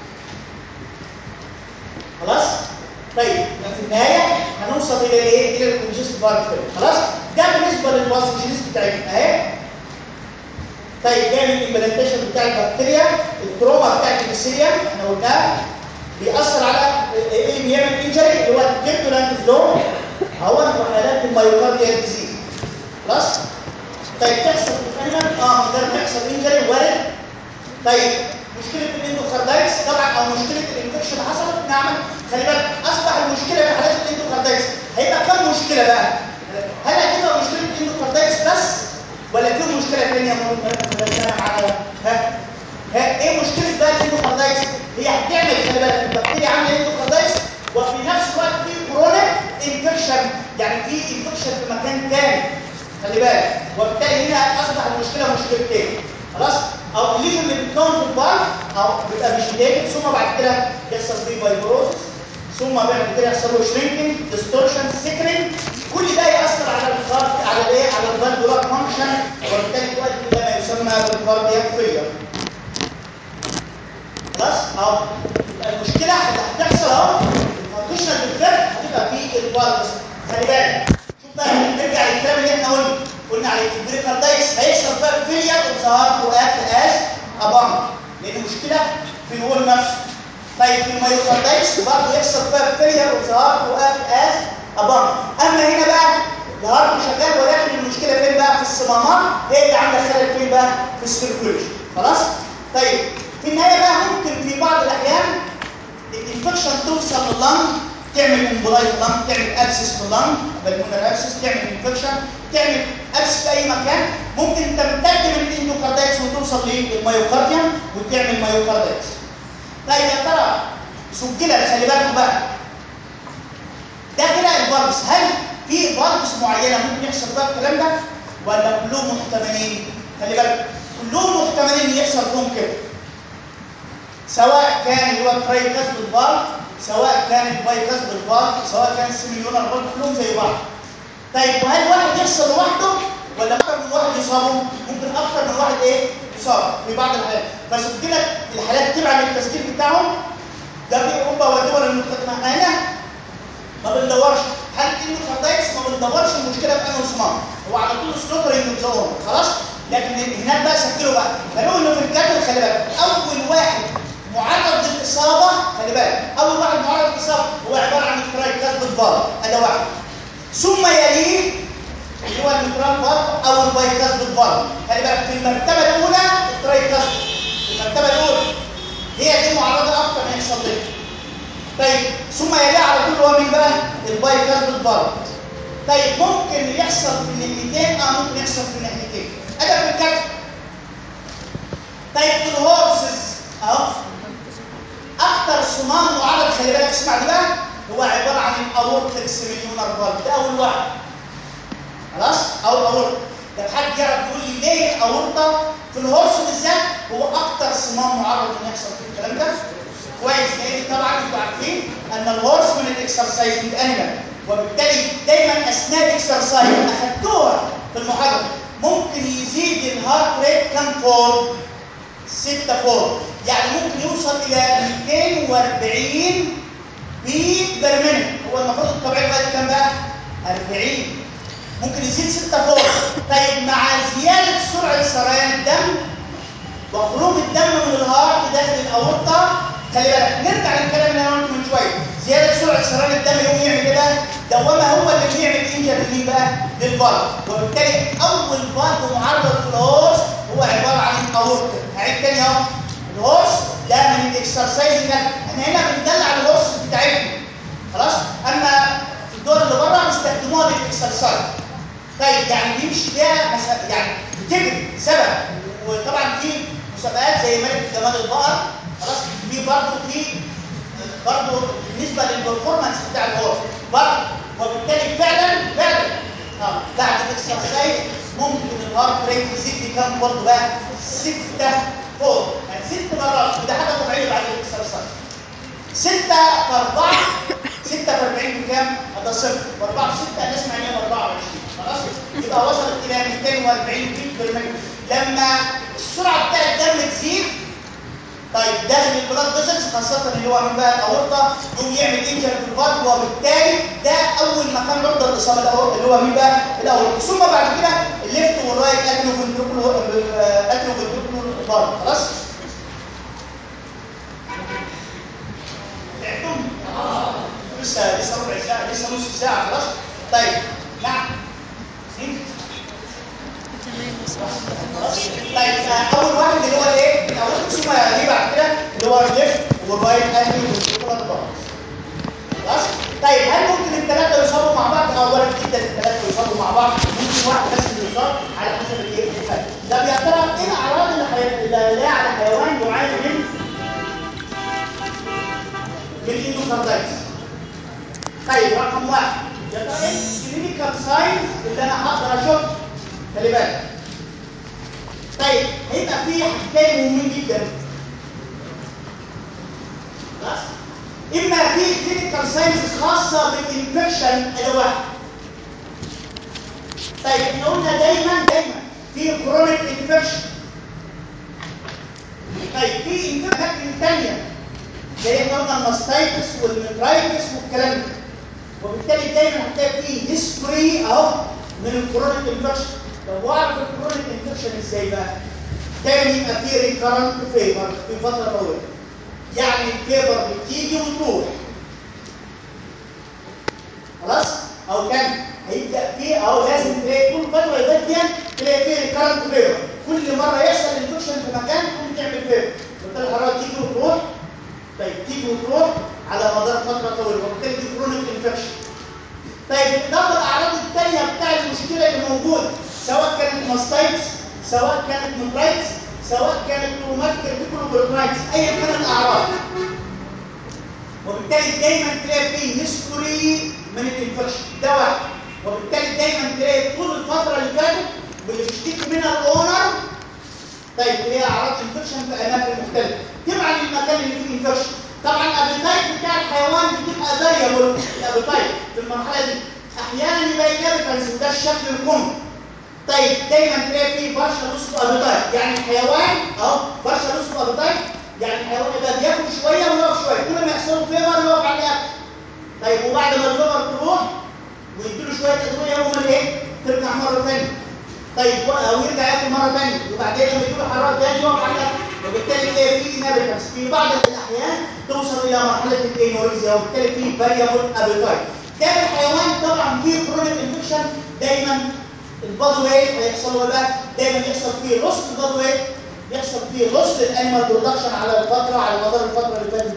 خلاص طيب يبقى في النهايه هنوصل الى الايه الى الكونجستيف هارت فيلير خلاص ده بالنسبه للباثوجينيز بتاعتنا اهي طيب جاي من الامبلانتيشن بتاع البكتيريا التروما بتاعت البكتيريا احنا قلناها بيأثر على ايه اللي بيعمل انجري اللي هو الكيرتولانت فلو اهو وحالات المايوكارديال ديزيز خلاص طيب تحصل في الانيمال اه من غير ما يحصل انجري وارد طيب مشكله الاندوكاردايتس طبعا او مشكله الانفكشن حصلت نعمل خلي بالك اصبح المشكله في حالات الاندوكاردايتس هيبقى كم مشكله بقى هل هتبقى مشكله الاندوكاردايتس بس ولا في مشكله ثانيه ممكن على ها ها ايه مشكله بقى الاندوكاردايتس هي هتعمل خلي بالك البكتيريا عامله اندوكاردايتس وفي نفس الوقت في كرونيك انفكشن يعني في انفكشن في مكان تاني خلي بالك وبالتالي هنا اصبح المشكله مشكلتين خلاص او الليجن اللي بتكون في البار او بيبقى فيجيتيتد ثم بعد كده يحصل فيه فايبروسس ثم بعد كده يحصل له شرينكينج ديستورشن سيكرينج كل ده ياثر على الفارد على الايه على الفالفولار فانكشن وبالتالي تؤدي الى ما يسمى بالكاردياك فيلير خلاص اهو يبقى المشكله اللي هتحصل اهو الفانكشنال ديفكت هتبقى في الفالفس خلي بالك شوف بقى نرجع للكلام اللي احنا قلنا قلنا عليه البريكاردايتس هيحصل بقى فيلير اوف ذا هارت واكت از ابانك لان المشكله في الهول نفسه طيب في المايوكاردايتس برضه يحصل بقى فيلير اوف ذا هارت واكت از ابانك اما هنا بقى الهارت شغال ولكن المشكله فين بقى في الصمامات هي اللي عامله خلل فين بقى في السيركوليشن خلاص طيب في النهايه بقى ممكن في بعض الاحيان الانفكشن توصل لللنج تعمل امبولاي في اللنج تعمل ابسس في اللنج بالمونر ابسس تعمل انفكشن تعمل ابسس في اي مكان ممكن تمتد من الاندوكاردايتس وتوصل للمايوكارديوم وتعمل مايوكاردايتس طيب يا ترى سجلت خلي بالكم بقى ده كده الفالفس هل في فالفس معينه ممكن يحصل فيها الكلام ده ولا كلهم محتملين خلي بالك كلهم محتملين يحصل فيهم كده سواء كان اللي هو تراي كسب الفالف سواء كان الباي كسب الفالف سواء كان السيميليونر فالف كلهم زي بعض طيب وهل واحد يحصل لوحده ولا اكتر من واحد يصابه ممكن اكتر من واحد ايه يصاب في بعض الحالات فسجلت الحالات تبع للتسجيل بتاعهم ده في اوروبا والدول المتقدمه هنا ما بندورش هل الاندوكاردايتس ما بندورش المشكله في انه صمام هو على طول سلوترنج بزون خلاص لكن هناك بقى سجلوا بقى قالوا انه في الكاتل خلي بالك اول واحد معرض للاصابه خلي بالك اول واحد معرض للاصابه هو عباره عن التراي كاسب الفار هذا واحد ثم يليه اللي هو المترال فار او الباي كاسب الفار خلي بالك في المرتبه الاولى التراي كاسب في المرتبه الاولى هي دي معرضه اكتر ان يحصل لها طيب ثم يليه على طول هو مين بقى الباي كاسب الفار طيب ممكن يحصل في الناحيتين اه ممكن يحصل في الناحيتين هذا في الكتف طيب في الهورسز اهو اكتر صمام معرض خلي بالك اسمع دي بقى هو عباره عن الاورتكس مليونر فالف ده اول واحد خلاص اول اول طب حد يعرف يقول لي ليه الاورطه في الهورس بالذات هو اكتر صمام معرض ان يحصل فيه الكلام ده كويس لان طبعا انتوا عارفين ان الهورس من الاكسرسايز انيمال وبالتالي دايما اثناء الاكسرسايز اخدتوها في المحاضره ممكن يزيد الهارت ريت كم فور 6 فور يعني ممكن يوصل الى 240 بيت بير مينت هو المفروض الطبيعي لغايه كام بقى 40 ممكن يزيد 6 فور طيب مع زياده سرعه سريان الدم وخروج الدم من الهارت داخل الاورطه خلي بالك نرجع للكلام اللي انا قلته من شويه زياده سرعه سريان الدم يقوم يعمل ايه بقى؟ دوامه هو اللي بيعمل انجر لمين بقى؟ للبلد وبالتالي اول بلد معرض في الهورس هو عباره عن الاورطه هعيد تاني اهو الهورس ده من الاكسرسايز احنا هنا بندلع الهورس بتاعتنا خلاص اما في الدول اللي بره بيستخدموها للاكسرسايز طيب يعني دي مش فيها مثلا يعني بتجري سبب وطبعا في مسابقات زي ملك جمال البقر خلاص في برضه في برضه بالنسبه للبرفورمانس بتاع الهورس برضه وبالتالي فعلا فعلا اه بعد الاكسرسايز ممكن الهارت ريت يزيد بكام برضه بقى؟ 6 فوق يعني ست مرات وده حاجه طبيعيه بعد الاكسرسايز 6 في 4 6 في 40 بكام؟ هذا صفر و4 في 6 الناس معنيها 24 خلاص يبقى وصلت الى 240 بيت بالمية لما السرعه بتاع الدم تزيد طيب داخل البلاد فيسلز خاصه اللي هو من بقى الاورطه يقوم يعمل انجر في البلاد وبالتالي ده اول مكان عرضه للاصابه الاورطه اللي هو مين بقى الاورطه ثم بعد كده الليفت والرايت اتلو فنتركلو اتلو فنتركلو برضه خلاص تعبتم؟ لسه لسه ربع ساعه لسه نص ساعه خلاص طيب نعم تمام وصلت خلاص طيب آه، اول واحد اللي هو الايه الاول ثم دي بعد كده اللي هو الليفت والرايت انجل والسوبر خلاص طيب هل ممكن الثلاثه يصابوا مع بعض اه وارد جدا الثلاثه يصابوا مع بعض ممكن واحد بس اللي يصاب على حسب الايه الفرق طب يا ترى ايه الاعراض اللي حي- اللي لا على حيوان يعاني من من الاندوكاردايتس طيب رقم واحد يا ترى ايه الكلينيكال ساينز اللي انا هقدر اشوفها خلي بالك طيب هيبقى في حاجتين مهمين جدا خلاص اما في كلينيكال ساينز خاصه بالانفكشن ادي واحد طيب احنا قلنا دايما دايما في كرونيك انفكشن طيب في انفكشن ثانيه زي احنا قلنا الماستايتس والمترايتس والكلام ده وبالتالي دايما هتلاقي فيه هيستوري اهو من الكرونيك انفكشن طب واعرف الكرونيك انفكشن ازاي بقى؟ دايما يبقى فيه ريكارنت فيبر في فتره طويله يعني الفيبر بتيجي وتروح خلاص او كان هيبدا فيه او لازم تلاقي كل فتره يبقى فيها تلاقي فيه ريكارنت فيبر كل مره يحصل انفكشن في مكان تقوم تعمل فيبر وبالتالي الحراره تيجي وتروح طيب تيجي وتروح على مدار فتره طويله وبالتالي دي كرونيك انفكشن طيب بالاضافه الاعراض الثانيه بتاع المشكله اللي موجوده سواء كانت ماستايتس سواء كانت مترايتس سواء كانت روماتيك ريتيكولوبروترايتس ايا كانت الاعراض وبالتالي دايما تلاقي فيه هيستوري من الانفكشن ده واحد وبالتالي دايما تلاقي طول الفتره اللي فاتت واللي بيشتكي منها الاونر طيب هي اعراض انفكشن في اماكن مختلفه تبعا للمكان اللي فيه انفكشن طبعا الابيتايت بتاع الحيوان بتبقى فاريبل الابيتايت في المرحله دي احيانا يبقى انابيتنس وده الشكل الكومن طيب دايما تلاقي فيه برشا لوس ابيتايت يعني الحيوان اهو برشا لوس ابيتايت يعني الحيوان يبقى بياكل شويه ويقف شويه كل ما يحصل له فيبر يقف على الاكل طيب وبعد ما الفيبر تروح ويديله شويه ادويه يقوم ايه ترجع مره ثانيه طيب او يرجع ياكل مره ثانيه وبعدين لما يجيله حراره ثاني يقف على الاكل وبالتالي تلاقي في انابيتنس في بعض الاحيان توصل الى مرحله الانوريزيا وبالتالي في فاريبل ابيتايت ده الحيوان طبعا فيه كرونيك انفكشن دايما البادي ويت هيحصل له بقى دايما يحصل فيه لوس البادي ويت يحصل فيه لوس للانيمال برودكشن على الفتره على مدار الفتره اللي فاتت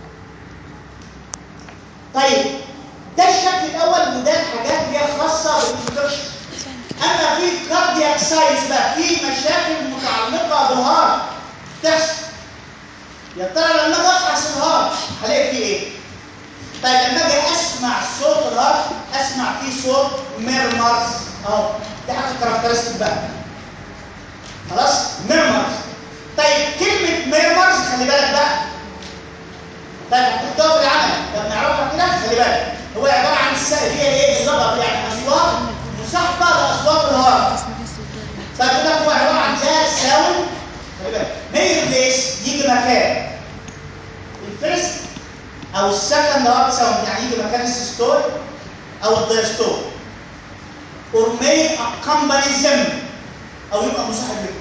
طيب ده الشكل الاول وده الحاجات اللي هي خاصه بالانفكشن اما في كاردياك ساينس بقى في مشاكل متعلقه بالهارت تحصل يا ترى لما اجي افحص الهارت هلاقي فيه ايه؟ طيب لما اجي اسمع صوت الهارت اسمع فيه صوت ميرمرز اهو دي حاجه كاركترستيك بقى خلاص ميرمرز طيب كلمه ميرمرز خلي بالك بقى طيب هتحطها في العمل طب نعرفها كده خلي بالك هو عباره عن الس- هي ايه اللغه يعني اصوات مصاحبه لاصوات الهواء فكده هو عباره عن زي ساوند خلي بالك ميل بليس يجي مكان الفيرست او السكند هارت ساوند يعني يجي مكان السيستول او الدايستول اور مي accompany them او يبقى مصاحب لهم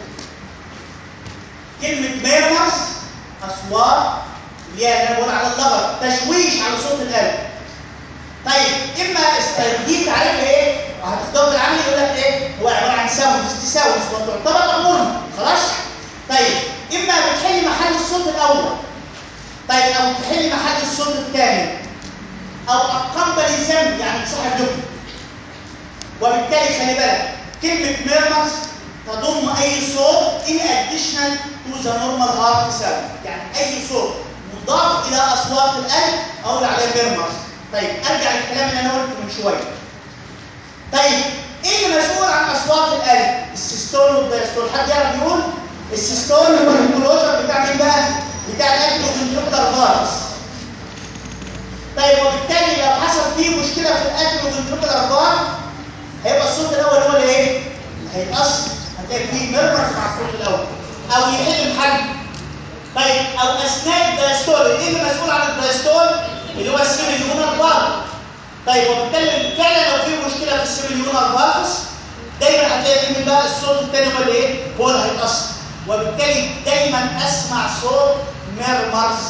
كلمه ميرمرز اصوات اللي هي اللي انا بقول على اللغط تشويش على صوت القلب طيب اما است- دي تعريفها ايه وهتختار في العمل يقول لك ايه هو عباره عن ساوند تساوند وتعتبر امور خلاص طيب اما بتحل محل الصوت الاول طيب او تحل محل الصوت الثاني او اقمبل ذنب يعني تصاحب دم وبالتالي خلي بالك كلمه ميرمرز تضم اي صوت in additional to the normal heart sound يعني اي صوت مضاف الى اصوات القلب اقول عليه ميرمرز طيب ارجع للكلام اللي انا قلته من شويه طيب ايه اللي مسؤول عن اصوات القلب السيستول والدايستول حد يعرف يقول السيستول هو الكلوجر بتاع مين بقى بتاع الاكل والفنتريكولار فارس طيب وبالتالي لو حصل فيه مشكله في الاكل والفنتريكولار فارس هيبقى الصوت الاول هو اللي ايه اللي هيتاثر هتلاقي فيه ميرمرز مع الصوت الاول او يحل محل طيب او اثناء الدايستول ايه اللي مسؤول عن الدايستول اللي هو السيميليونر فارس طيب وبالتالي فعلا لو في مشكله في السيميليونر فارس دايما هتلاقي في من بقى الصوت الثاني هو اللي ايه هو اللي هيتاثر وبالتالي دايما اسمع صوت ميرمرز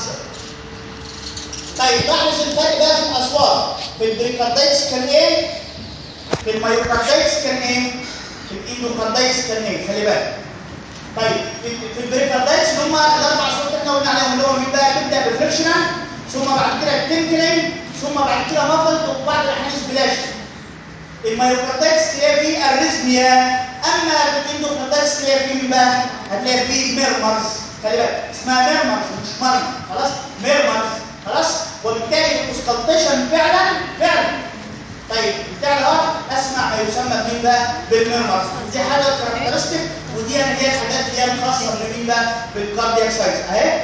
طيب لاحظ الفرق بقى في الاصوات في البريكاردايتس كان ايه في المايوكاردايتس كان ايه في الاندوكاردايتس كان ايه خلي بالك طيب في- في البريكاردايتس اللي هم الاربع صوت احنا قلنا عليهم اللي هو مين بقى تبدا بالفريكشنال ثم بعد كده التنكلينج ثم بعد كده مفلت وبعد الاحيان سبلاش المايوكاردايتس تلاقي فيه اريزميا اما في الاندوكاردايتس تلاقي فيه مين بقى هتلاقي فيه ميرمرز خلي بالك اسمها ميرمرز مش مرمى خلاص ميرمرز خلاص وبالتالي الكونسلتيشن فعلا فعلا طيب بالتالي اه اسمع ما يسمى بمين بقى بالميرمرز دي حاجه كاركترستيك ودي انا هي الحاجات اللي هي الخاصه بمين بقى بالكاردياك سايز اهي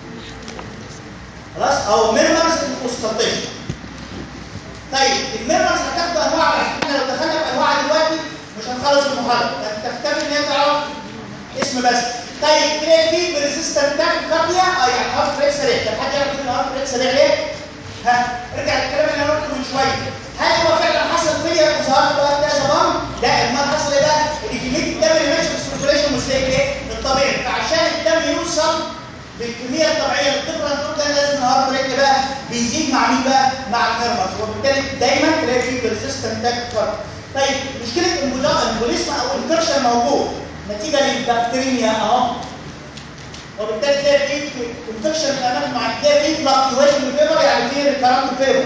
خلاص او ميرمرز الكونسلتيشن طيب الميرمرز هتاخد انواع احنا لو دخلنا في انواع دلوقتي مش هنخلص المحاضره لكن تكتفي ان هي تعرف اسم بس طيب تلاقي في بريزيستنت كارديا اه يعني هارت ريت سريع طب حد يعرف ان الهارت ريت سريع ليه؟ ها ارجع للكلام اللي انا قلته من شويه هل هو فعلا حصل فيا وظهرت بقى كذا بام؟ لا امال حصل ايه بقى؟ ان كميه الدم اللي ماشي في السيركوليشن مش زي ايه؟ الطبيعي فعشان الدم يوصل بالكميه الطبيعيه للطفل المفروض ده لازم الهارت ريت بقى بيزيد مع مين بقى؟ مع النيرفز وبالتالي دايما تلاقي فيه بريزيستنت كارديا طيب مشكله الامبوليزم او الانفكشن موجود نتيجه للبكتيريا اهو وبالتالي تلاقي في انفكشن في الاماكن مع تلاقي في فلكتويشن فيفر يعني في ريكارنت فيفر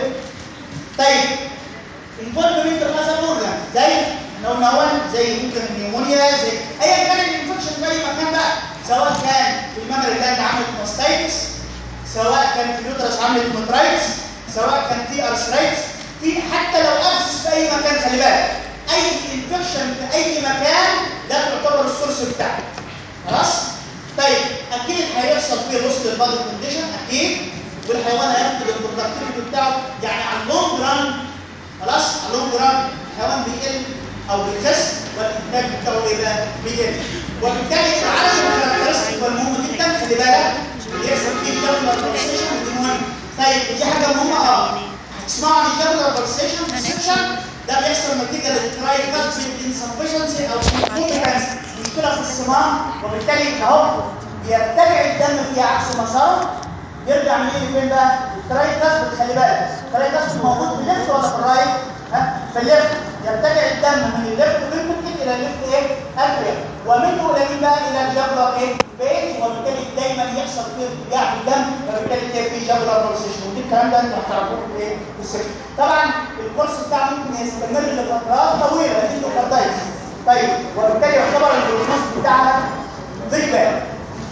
طيب انفولفمنت مثلا اورجان زي احنا قلنا اول زي ممكن النيمونيا زي ايا كان الانفكشن في اي مكان بقى سواء كان في الممر اللي عملت ماستايتس سواء كان في اليوترس عملت مترايتس سواء كان في ارثرايتس في حتى لو ابسس في اي مكان خلي بالك اي انفكشن في اي مكان ده تعتبر السورس بتاعه خلاص طيب اكيد هيحصل فيه لوس للبادي كونديشن اكيد والحيوان هيفقد البرودكتيفيتي بتاعه يعني على اللونج ران خلاص على اللونج ران الحيوان بيقل او بيخس والانتاج بتاعه ايه بقى؟ بيقل وبالتالي العدد الكاركترستيك والمهم جدا خلي بالك بيحصل فيه جابلر بروسيشن ودي مهم طيب ودي حاجه مهمه اه هتسمعوا عن الجابلر بروسيشن سيكشن ده بيحصل نتيجه للتراي كالسيوم انسفشنسي او انكومبتنس مشكله في الصمام وبالتالي اهو بيرتجع الدم في عكس مساره يرجع من ايه لفين بقى؟ التراي كاسبت خلي بالك التراي كاسبت موجود في الليفت ولا في الرايت؟ ها في الليفت يرتجع الدم من الليفت فينتركل الى الليفت ايه؟ اتريا ومنه الى مين بقى؟ الى الجبلر ايه؟ بيت وبالتالي دايما يحصل فيه ارتجاع في الدم وبالتالي تلاقي فيه جبلر بروسيشن ودي الكلام ده انت هتعرفوه في ايه؟ في السكشن طبعا الكورس بتاعه ممكن يستمر لفترات طويله لكنه كاردايتس طيب وبالتالي يعتبر البروسيس بتاعها فيري باد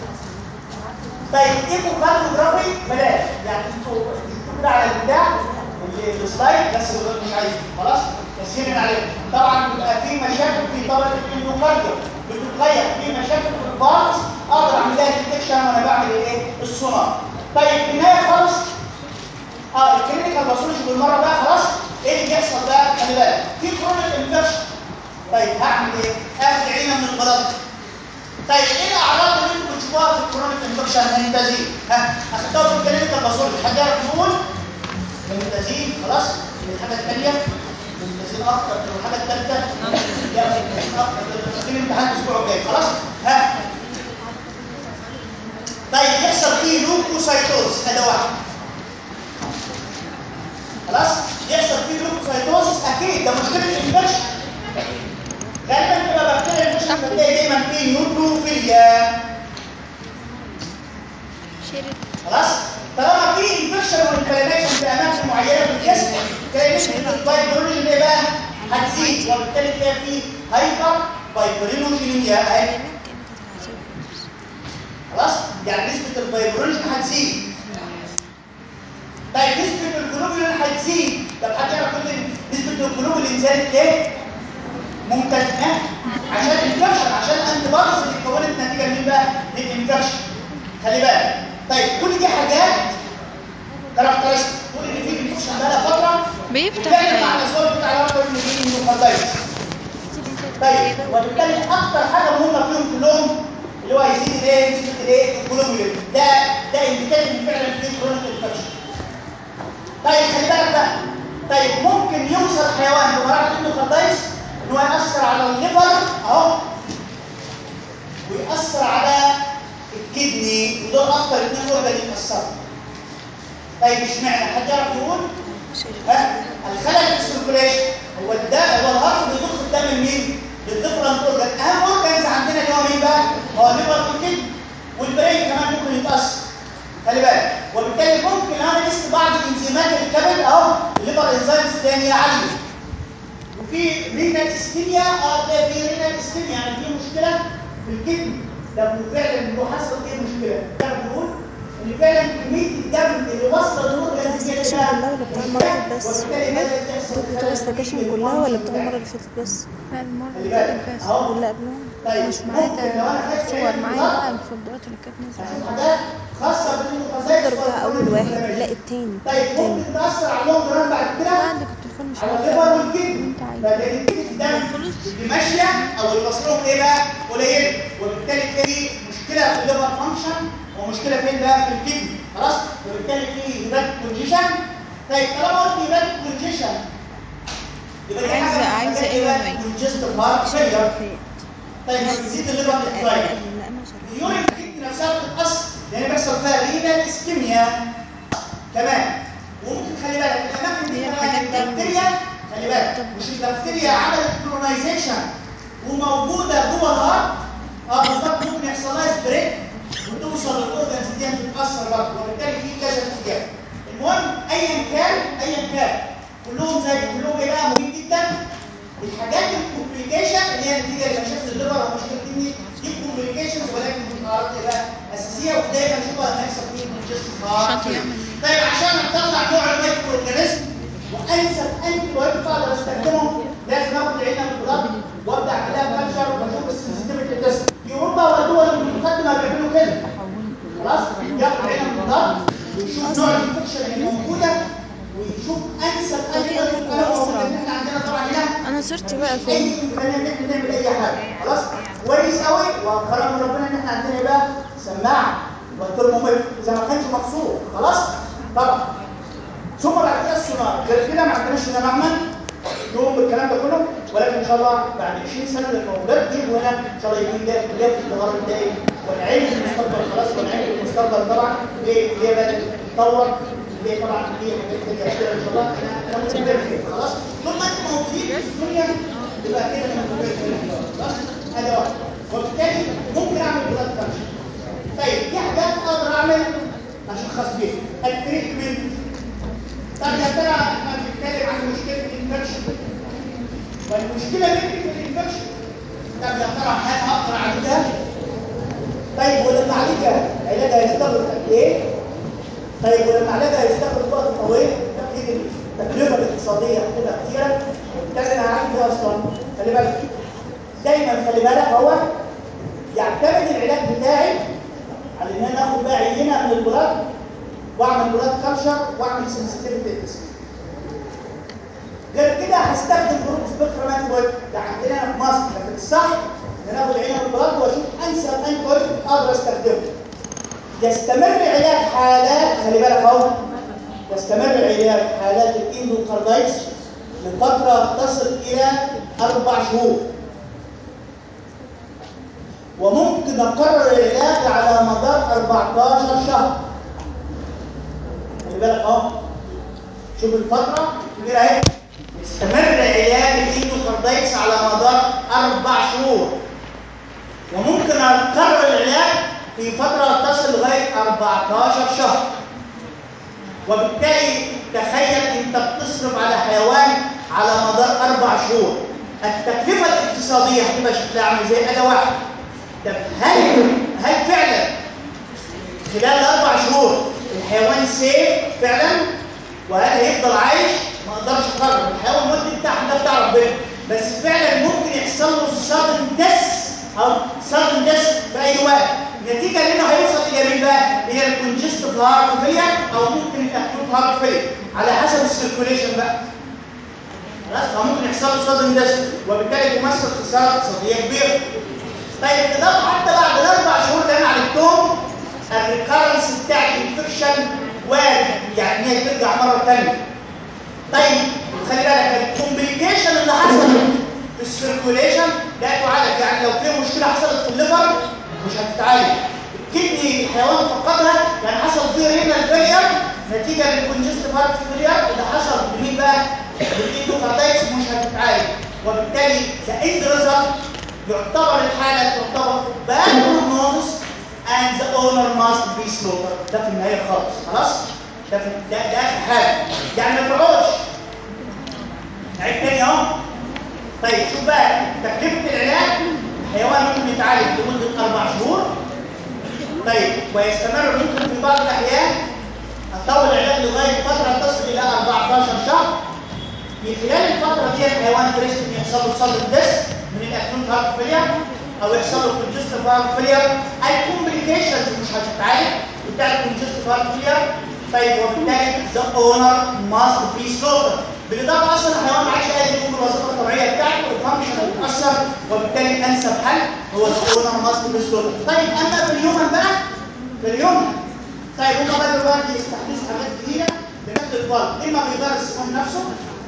طيب ايكو كارديوجرافي بلاش يعني انتوا انتوا كده على البتاع اللي- السلايد بس مش عايزين خلاص بس سنين عليه طبعا بيبقى في مشاكل في طبقه الاندوكارديوم بتتغير في مشاكل في البارت اقدر اعمل لها ديتكشن وانا بعمل الايه السونار طيب في النهايه خالص اه الكلينيكال باثولوجي بالمره بقى خلاص ايه اللي بيحصل بقى خلي بالك في كرونيك انفكشن طيب هعمل ايه اخد عينه من البلد طيب ايه الاعراض اللي انتوا بتشوفوها في الكرونيك انفكشن ممتازين ها اخدتها في الكلينيكال باثولوجي حد يعرف يقول ممتازين خلاص الحاجه الثانيه ممتازين اكتر والحاجه الثالثه لا ممتازين اكتر داخلين امتحان الاسبوع الجاي خلاص ها طيب يحصل فيه لوكوسايتوز هذا واحد خلاص يحصل فيه لوكوسايتوز اكيد ده مشكله الانفكشن غالبا تبقى بكتيريا الانفكشن بتلاقي دايما فيه نيوتروفيليا شرب خلاص طالما في انفكشن وانفلاميشن في اماكن معينه في الجسم تلاقي نسبه الفايبرولوجين ايه بقى هتزيد وبالتالي تلاقي في هايبر فايبرينوجينيا اهي خلاص يعني نسبه الفايبرولوجين هتزيد طيب نسبه الجلوبولين هتزيد طب حد يعرف يقول لي نسبه الجلوبولين زادت ليه ممتاز ها عشان الانفكشن عشان الانتي بوديز اللي اتكونت نتيجه من بقى للانفكشن خلي بالك طيب كل دي حاجات كاركترستيك كل اللي فيه انفكشن بقى لها فتره بيفتح بتعمل مع الاسباب بتاع الارض اللي فيه الميوكاردايتس طيب وبالتالي اكتر حاجه مهمه فيهم كلهم اللي هو هيزيد الايه نسبه الايه الجلوبولين ده ده انديكيشن ان فعلا في كرونيك انفكشن طيب خلي بالك بقى طيب ممكن يوصل حيوان بمراحل الاندوكاردايتس ان هو ياثر على الليفر اهو ويأثر على الكدني ودول اكتر اثنين اورجان يتأثروا طيب اشمعنى حد يعرف يقول ها الخلل في السيركوليشن هو الدم هو الهارت بيضخ الدم لمين للديفرنت اورجان اهم اورجانز عندنا اللي هو مين بقى هو الليفر والكدني والبرين كمان ممكن يتأثر خلي بالك وبالتالي ممكن لو انا قست بعض انزيمات الكبد اهو الليفر انزيمز الثانيه عاليه وفي رينال اسكيميا اه تلاقي في رينال اسكيميا يعني في مشكله في الكدني طب وفعلا هو حصل ايه المشكله؟ تعرف نقول ان فعلا كميه الدم اللي واصله للاورجنز دي كلها ولا بتاع المرة اللي فاتت بس وبالتالي بدات تحصل دول بتوع خلل السكاشن في كلها ولا الفانكشن بتوع المرة بتاعتها. اللي فاتت بس لا المرة خلي اللي بالك فاتت اهو واللي قبلهم طيب مش معايا ممكن لو انا خدت صور عين معايا بالظبط بقى الفولدرات اللي كانت نازلة هشوف عندي حاجات خاصه بالمتزايد اضرب بقى اول واحد لا التاني طيب التاني ممكن تاثر على اللونج ران بعد كده لا عندك التليفون مش على موجود الليفر اللي والكدني انت عايزه فلان الدم اللي ماشيه او اللي مصروف ايه بقى قليل وبالتالي تلاقي مشكله في الليفر فانكشن ومشكله فين بقى في الكدني خلاص وبالتالي في هيبات كونجيشن طيب طالما قلت هيبات كونجيشن يبقى دي عايزة- حاجه عايزة ايه يا مي؟ كونجستيف هارت فيلير طيب بتزيد الليفر ديكلاين لا ما شرحتش. اليورين الكدني نفسها بتتاثر لان بيحصل فيها رينال اسكيميا كمان وممكن خلي بالك الاماكن دي هي كمان الحاجات دي البكتيريا خلي بالك مش البكتيريا عملت كلونايزيشن وموجوده جوه الهارت اه بالظبط ممكن يحصل لها سبريد وتوصل للاورجنز دي تتاثر برضه وبالتالي في كذا اتجاه المهم ايا كان ايا كان كلهم زي كلهم ايه بقى مهم جدا الحاجات الكومبليكيشن اللي هي نتيجه لمشاكل الليفر او مشاكل الكدني دي كومبليكيشنز ولكن دي اعراض ايه بقى اساسيه ودايما نشوفها لما يحصل فيه كونجستيف هارت عشان يعمل ايه؟ طيب عشان اطلع نوع المايكرو اورجانيزم وانسب انتي بايوتيك اقدر استخدمه لازم اخد العينه من البلد وابدا اعملها كالشر واشوف السنسيتيفيتي تيست في اوروبا والدول المتقدمه بيعملوا كده خلاص ياخد العينه من البلد ويشوف نوع الانفكشن اللي موجوده ويشوف انسب انتي طريقة بايوتيك حلوة احنا أسرع. عندنا طبعا هنا انا صرت بقى اي فين امكانيه ان احنا نعمل اي حاجه خلاص كويس قوي وكرم من ربنا ان احنا عندنا ايه بقى سماعه والترمومتر اذا ما كانش مقصور خلاص طبعا ثم بعد كده السونار غير كده ما عندناش هنا معمل يوم بالكلام ده كله ولكن ان شاء الله بعد 20 سنه للمولود يجوا هنا ان شاء الله يجوا ده كليه الظهر الدائم والعلم في المستقبل خلاص والعلم في المستقبل طبعا ليه ليه بدات تتطور ليه طبعا في حاجات كتير كتير ان شاء الله انا انا متفائل فيها خلاص طول ما انتم موجودين في الدنيا يبقى كده انا متفائل فيها خلاص ادي واحد وبالتالي ممكن اعمل بلاد كارشن طيب في حاجات اقدر اعمل اشخص بيها التريتمنت طب يا ترى احنا بنتكلم عن مشكله الانفكشن والمشكله دي في الانفكشن طب يا ترى هل اقدر اعالجها؟ طيب ولما اعالجها علاجها هيستغرق قد ايه؟ طيب ولما علاجها هيستغرق وقت طويل؟ طب اكيد التكلفه الاقتصاديه هتبقى كتيره وبالتالي انا عارف ايه اصلا خلي بالك دايما خلي بالك هو يعتمد العلاج بتاعي على ان انا اخد بقى عينه من البلاد واعمل بلاد كلشر واعمل سنسيتيفيتي تيست غير كده هستخدم جروب سبيكترم انتي ده عندنا هنا في مصر لكن الصح ان انا اخد عينه من البلاد واشوف انسب انتي اقدر استخدمه يستمر علاج حالات خلي بالك اهو يستمر علاج حالات الاندوكاردايتس لفتره تصل الى اربع شهور وممكن اكرر العلاج على مدار 14 شهر خلي بالك اهو شوف الفتره الكبيره اهي يستمر علاج الاندوكاردايتس على مدار اربع شهور وممكن اكرر العلاج في فتره تصل لغايه 14 شهر وبالتالي تخيل انت بتصرف على حيوان على مدار اربع شهور التكلفه الاقتصاديه هتبقى شكلها عامل زي اداه واحده طب هل هل فعلا خلال الاربع شهور الحيوان سيف فعلا وهل هيفضل عايش ما اقدرش اقرر الحيوان المده بتاعه ده بتاع ربنا بس فعلا ممكن يحصل له صدم دس او صدم دس في اي وقت نتيجه لانه هيوصل الى مين بقى؟ الى الكونجستيف هارت فيلير او ممكن الاكيوت هارت فيلير على حسب السيركوليشن بقى خلاص فممكن يحصل له صدم دس وبالتالي يمثل خساره اقتصاديه كبيره طيب ده حتى بعد الاربع شهور اللي انا عالجتهم الريكارنس بتاع الانفكشن وارد يعني هي ترجع مره ثانيه طيب خلي بالك الكومبليكيشن اللي حصل في السيركوليشن لا تعالج يعني لو في مشكله حصلت في الليفر مش هتتعالج الكدني الحيوان فقدها يعني حصل فيه رينال فيلير نتيجه للكونجستيف هارت فيلير اللي حصل لمين بقى؟ للاندوكاردايتس مش هتتعالج وبالتالي ذا اند ريزلت يعتبر الحالة تعتبر bad prognosis and the owner must be slaughtered ده في النهاية خالص خلاص ده في ده ده في حالة يعني ما تقعدش عيد تاني اهو طيب شوف بقى تكلفة العلاج الحيوان ممكن يتعالج لمدة أربع شهور طيب ويستمر ممكن في بعض الأحيان أطول العلاج لغاية فترة تصل إلى 14 شهر في خلال الفترة دي الحيوان بريست يحصل له صدر دس من الاكيوت هارت فيلير او يحصل له كونجستيف هارت فيلير الكومبليكيشنز مش هتتعالج بتاع الكونجستيف هارت فيلير طيب وبالتالي ذا اونر ماست بي سلوتر بالاضافه اصلا الحيوان ما عادش قادر يقوم بالوظيفه الطبيعيه بتاعته والفانكشن هتتاثر وبالتالي انسب حل هو ذا اونر ماست بي سلوتر طيب اما في اليومن بقى في اليومن طيب هم بقى دلوقتي يستحدثوا حاجات جديده بنفس الفرق اما بيدار السموم نفسه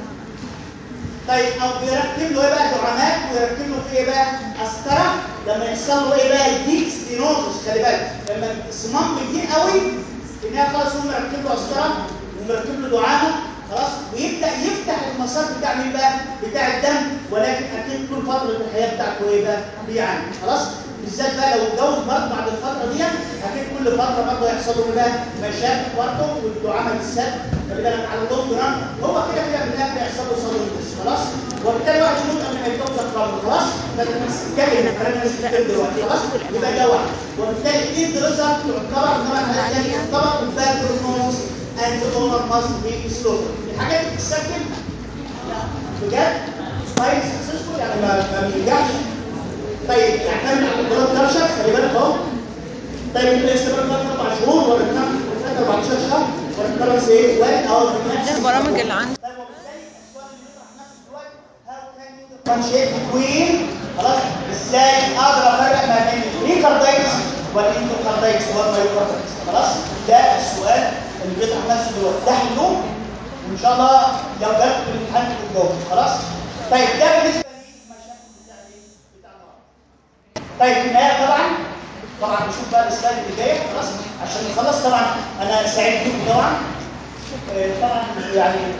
طيب او بيركب له ايه بقى دعامات ويركب له في ايه بقى قسطره لما يحصل له ايه بقى ديك ستينوزس خلي بالك لما الصمام بيضيق قوي في النهايه خلاص هو مركب له قسطره ومركب له دعامه خلاص ويبدا يفتح المسار بتاع مين بقى بتاع الدم ولكن اكيد طول فتره الحياه بتاعته ايه بقى بيعاني خلاص بالذات بقى لو اتجوز برضه بعد الفتره دي اكيد كل فتره برضه هيحصل له بقى مشاكل برضه والدعامه بالذات خلي بالك على اللونج ران هو كده كده في الاخر هيحصل له صدمه خلاص وبالتالي واحد يموت قبل ما يتجوز برضه خلاص فبنتكلم الكلام اللي بنتكلم دلوقتي خلاص يبقى ده واحد وبالتالي ايه الدراسه تعتبر طبعا حاجات ثانيه تعتبر الباد بروجنوز اند اونر ماست بي سلوتر الحاجات اللي بتتسجل بجد سبايس سكسسفول يعني ما ما بينجحش طيب يعتمد على البلاد كارشر خلي بالك اهو طيب انت استمر لغايه اربع شهور ولا كام 14 شهر ولا الكرنس ايه؟ وين او ده البرامج اللي عندي طيب وبالتالي السؤال اللي بيطرح نفسه دلوقتي هاو كان يو ديفرنشيت بين خلاص ازاي اقدر افرق ما بين الريكاردايتس والاندوكاردايتس والمايوكاردايتس خلاص ده السؤال اللي بيطرح نفسه دلوقتي ده حلوه وان شاء الله لو جت في الامتحان تجاوب خلاص طيب ده بالنسبه للمشاكل بتاع ايه؟ بتاع النهارده طيب في النهايه طبعا طبعا نشوف بقى السلايد اللي جايه خلاص عشان نخلص طبعا انا سعيد بيكم طبعا آه، طبعا يعني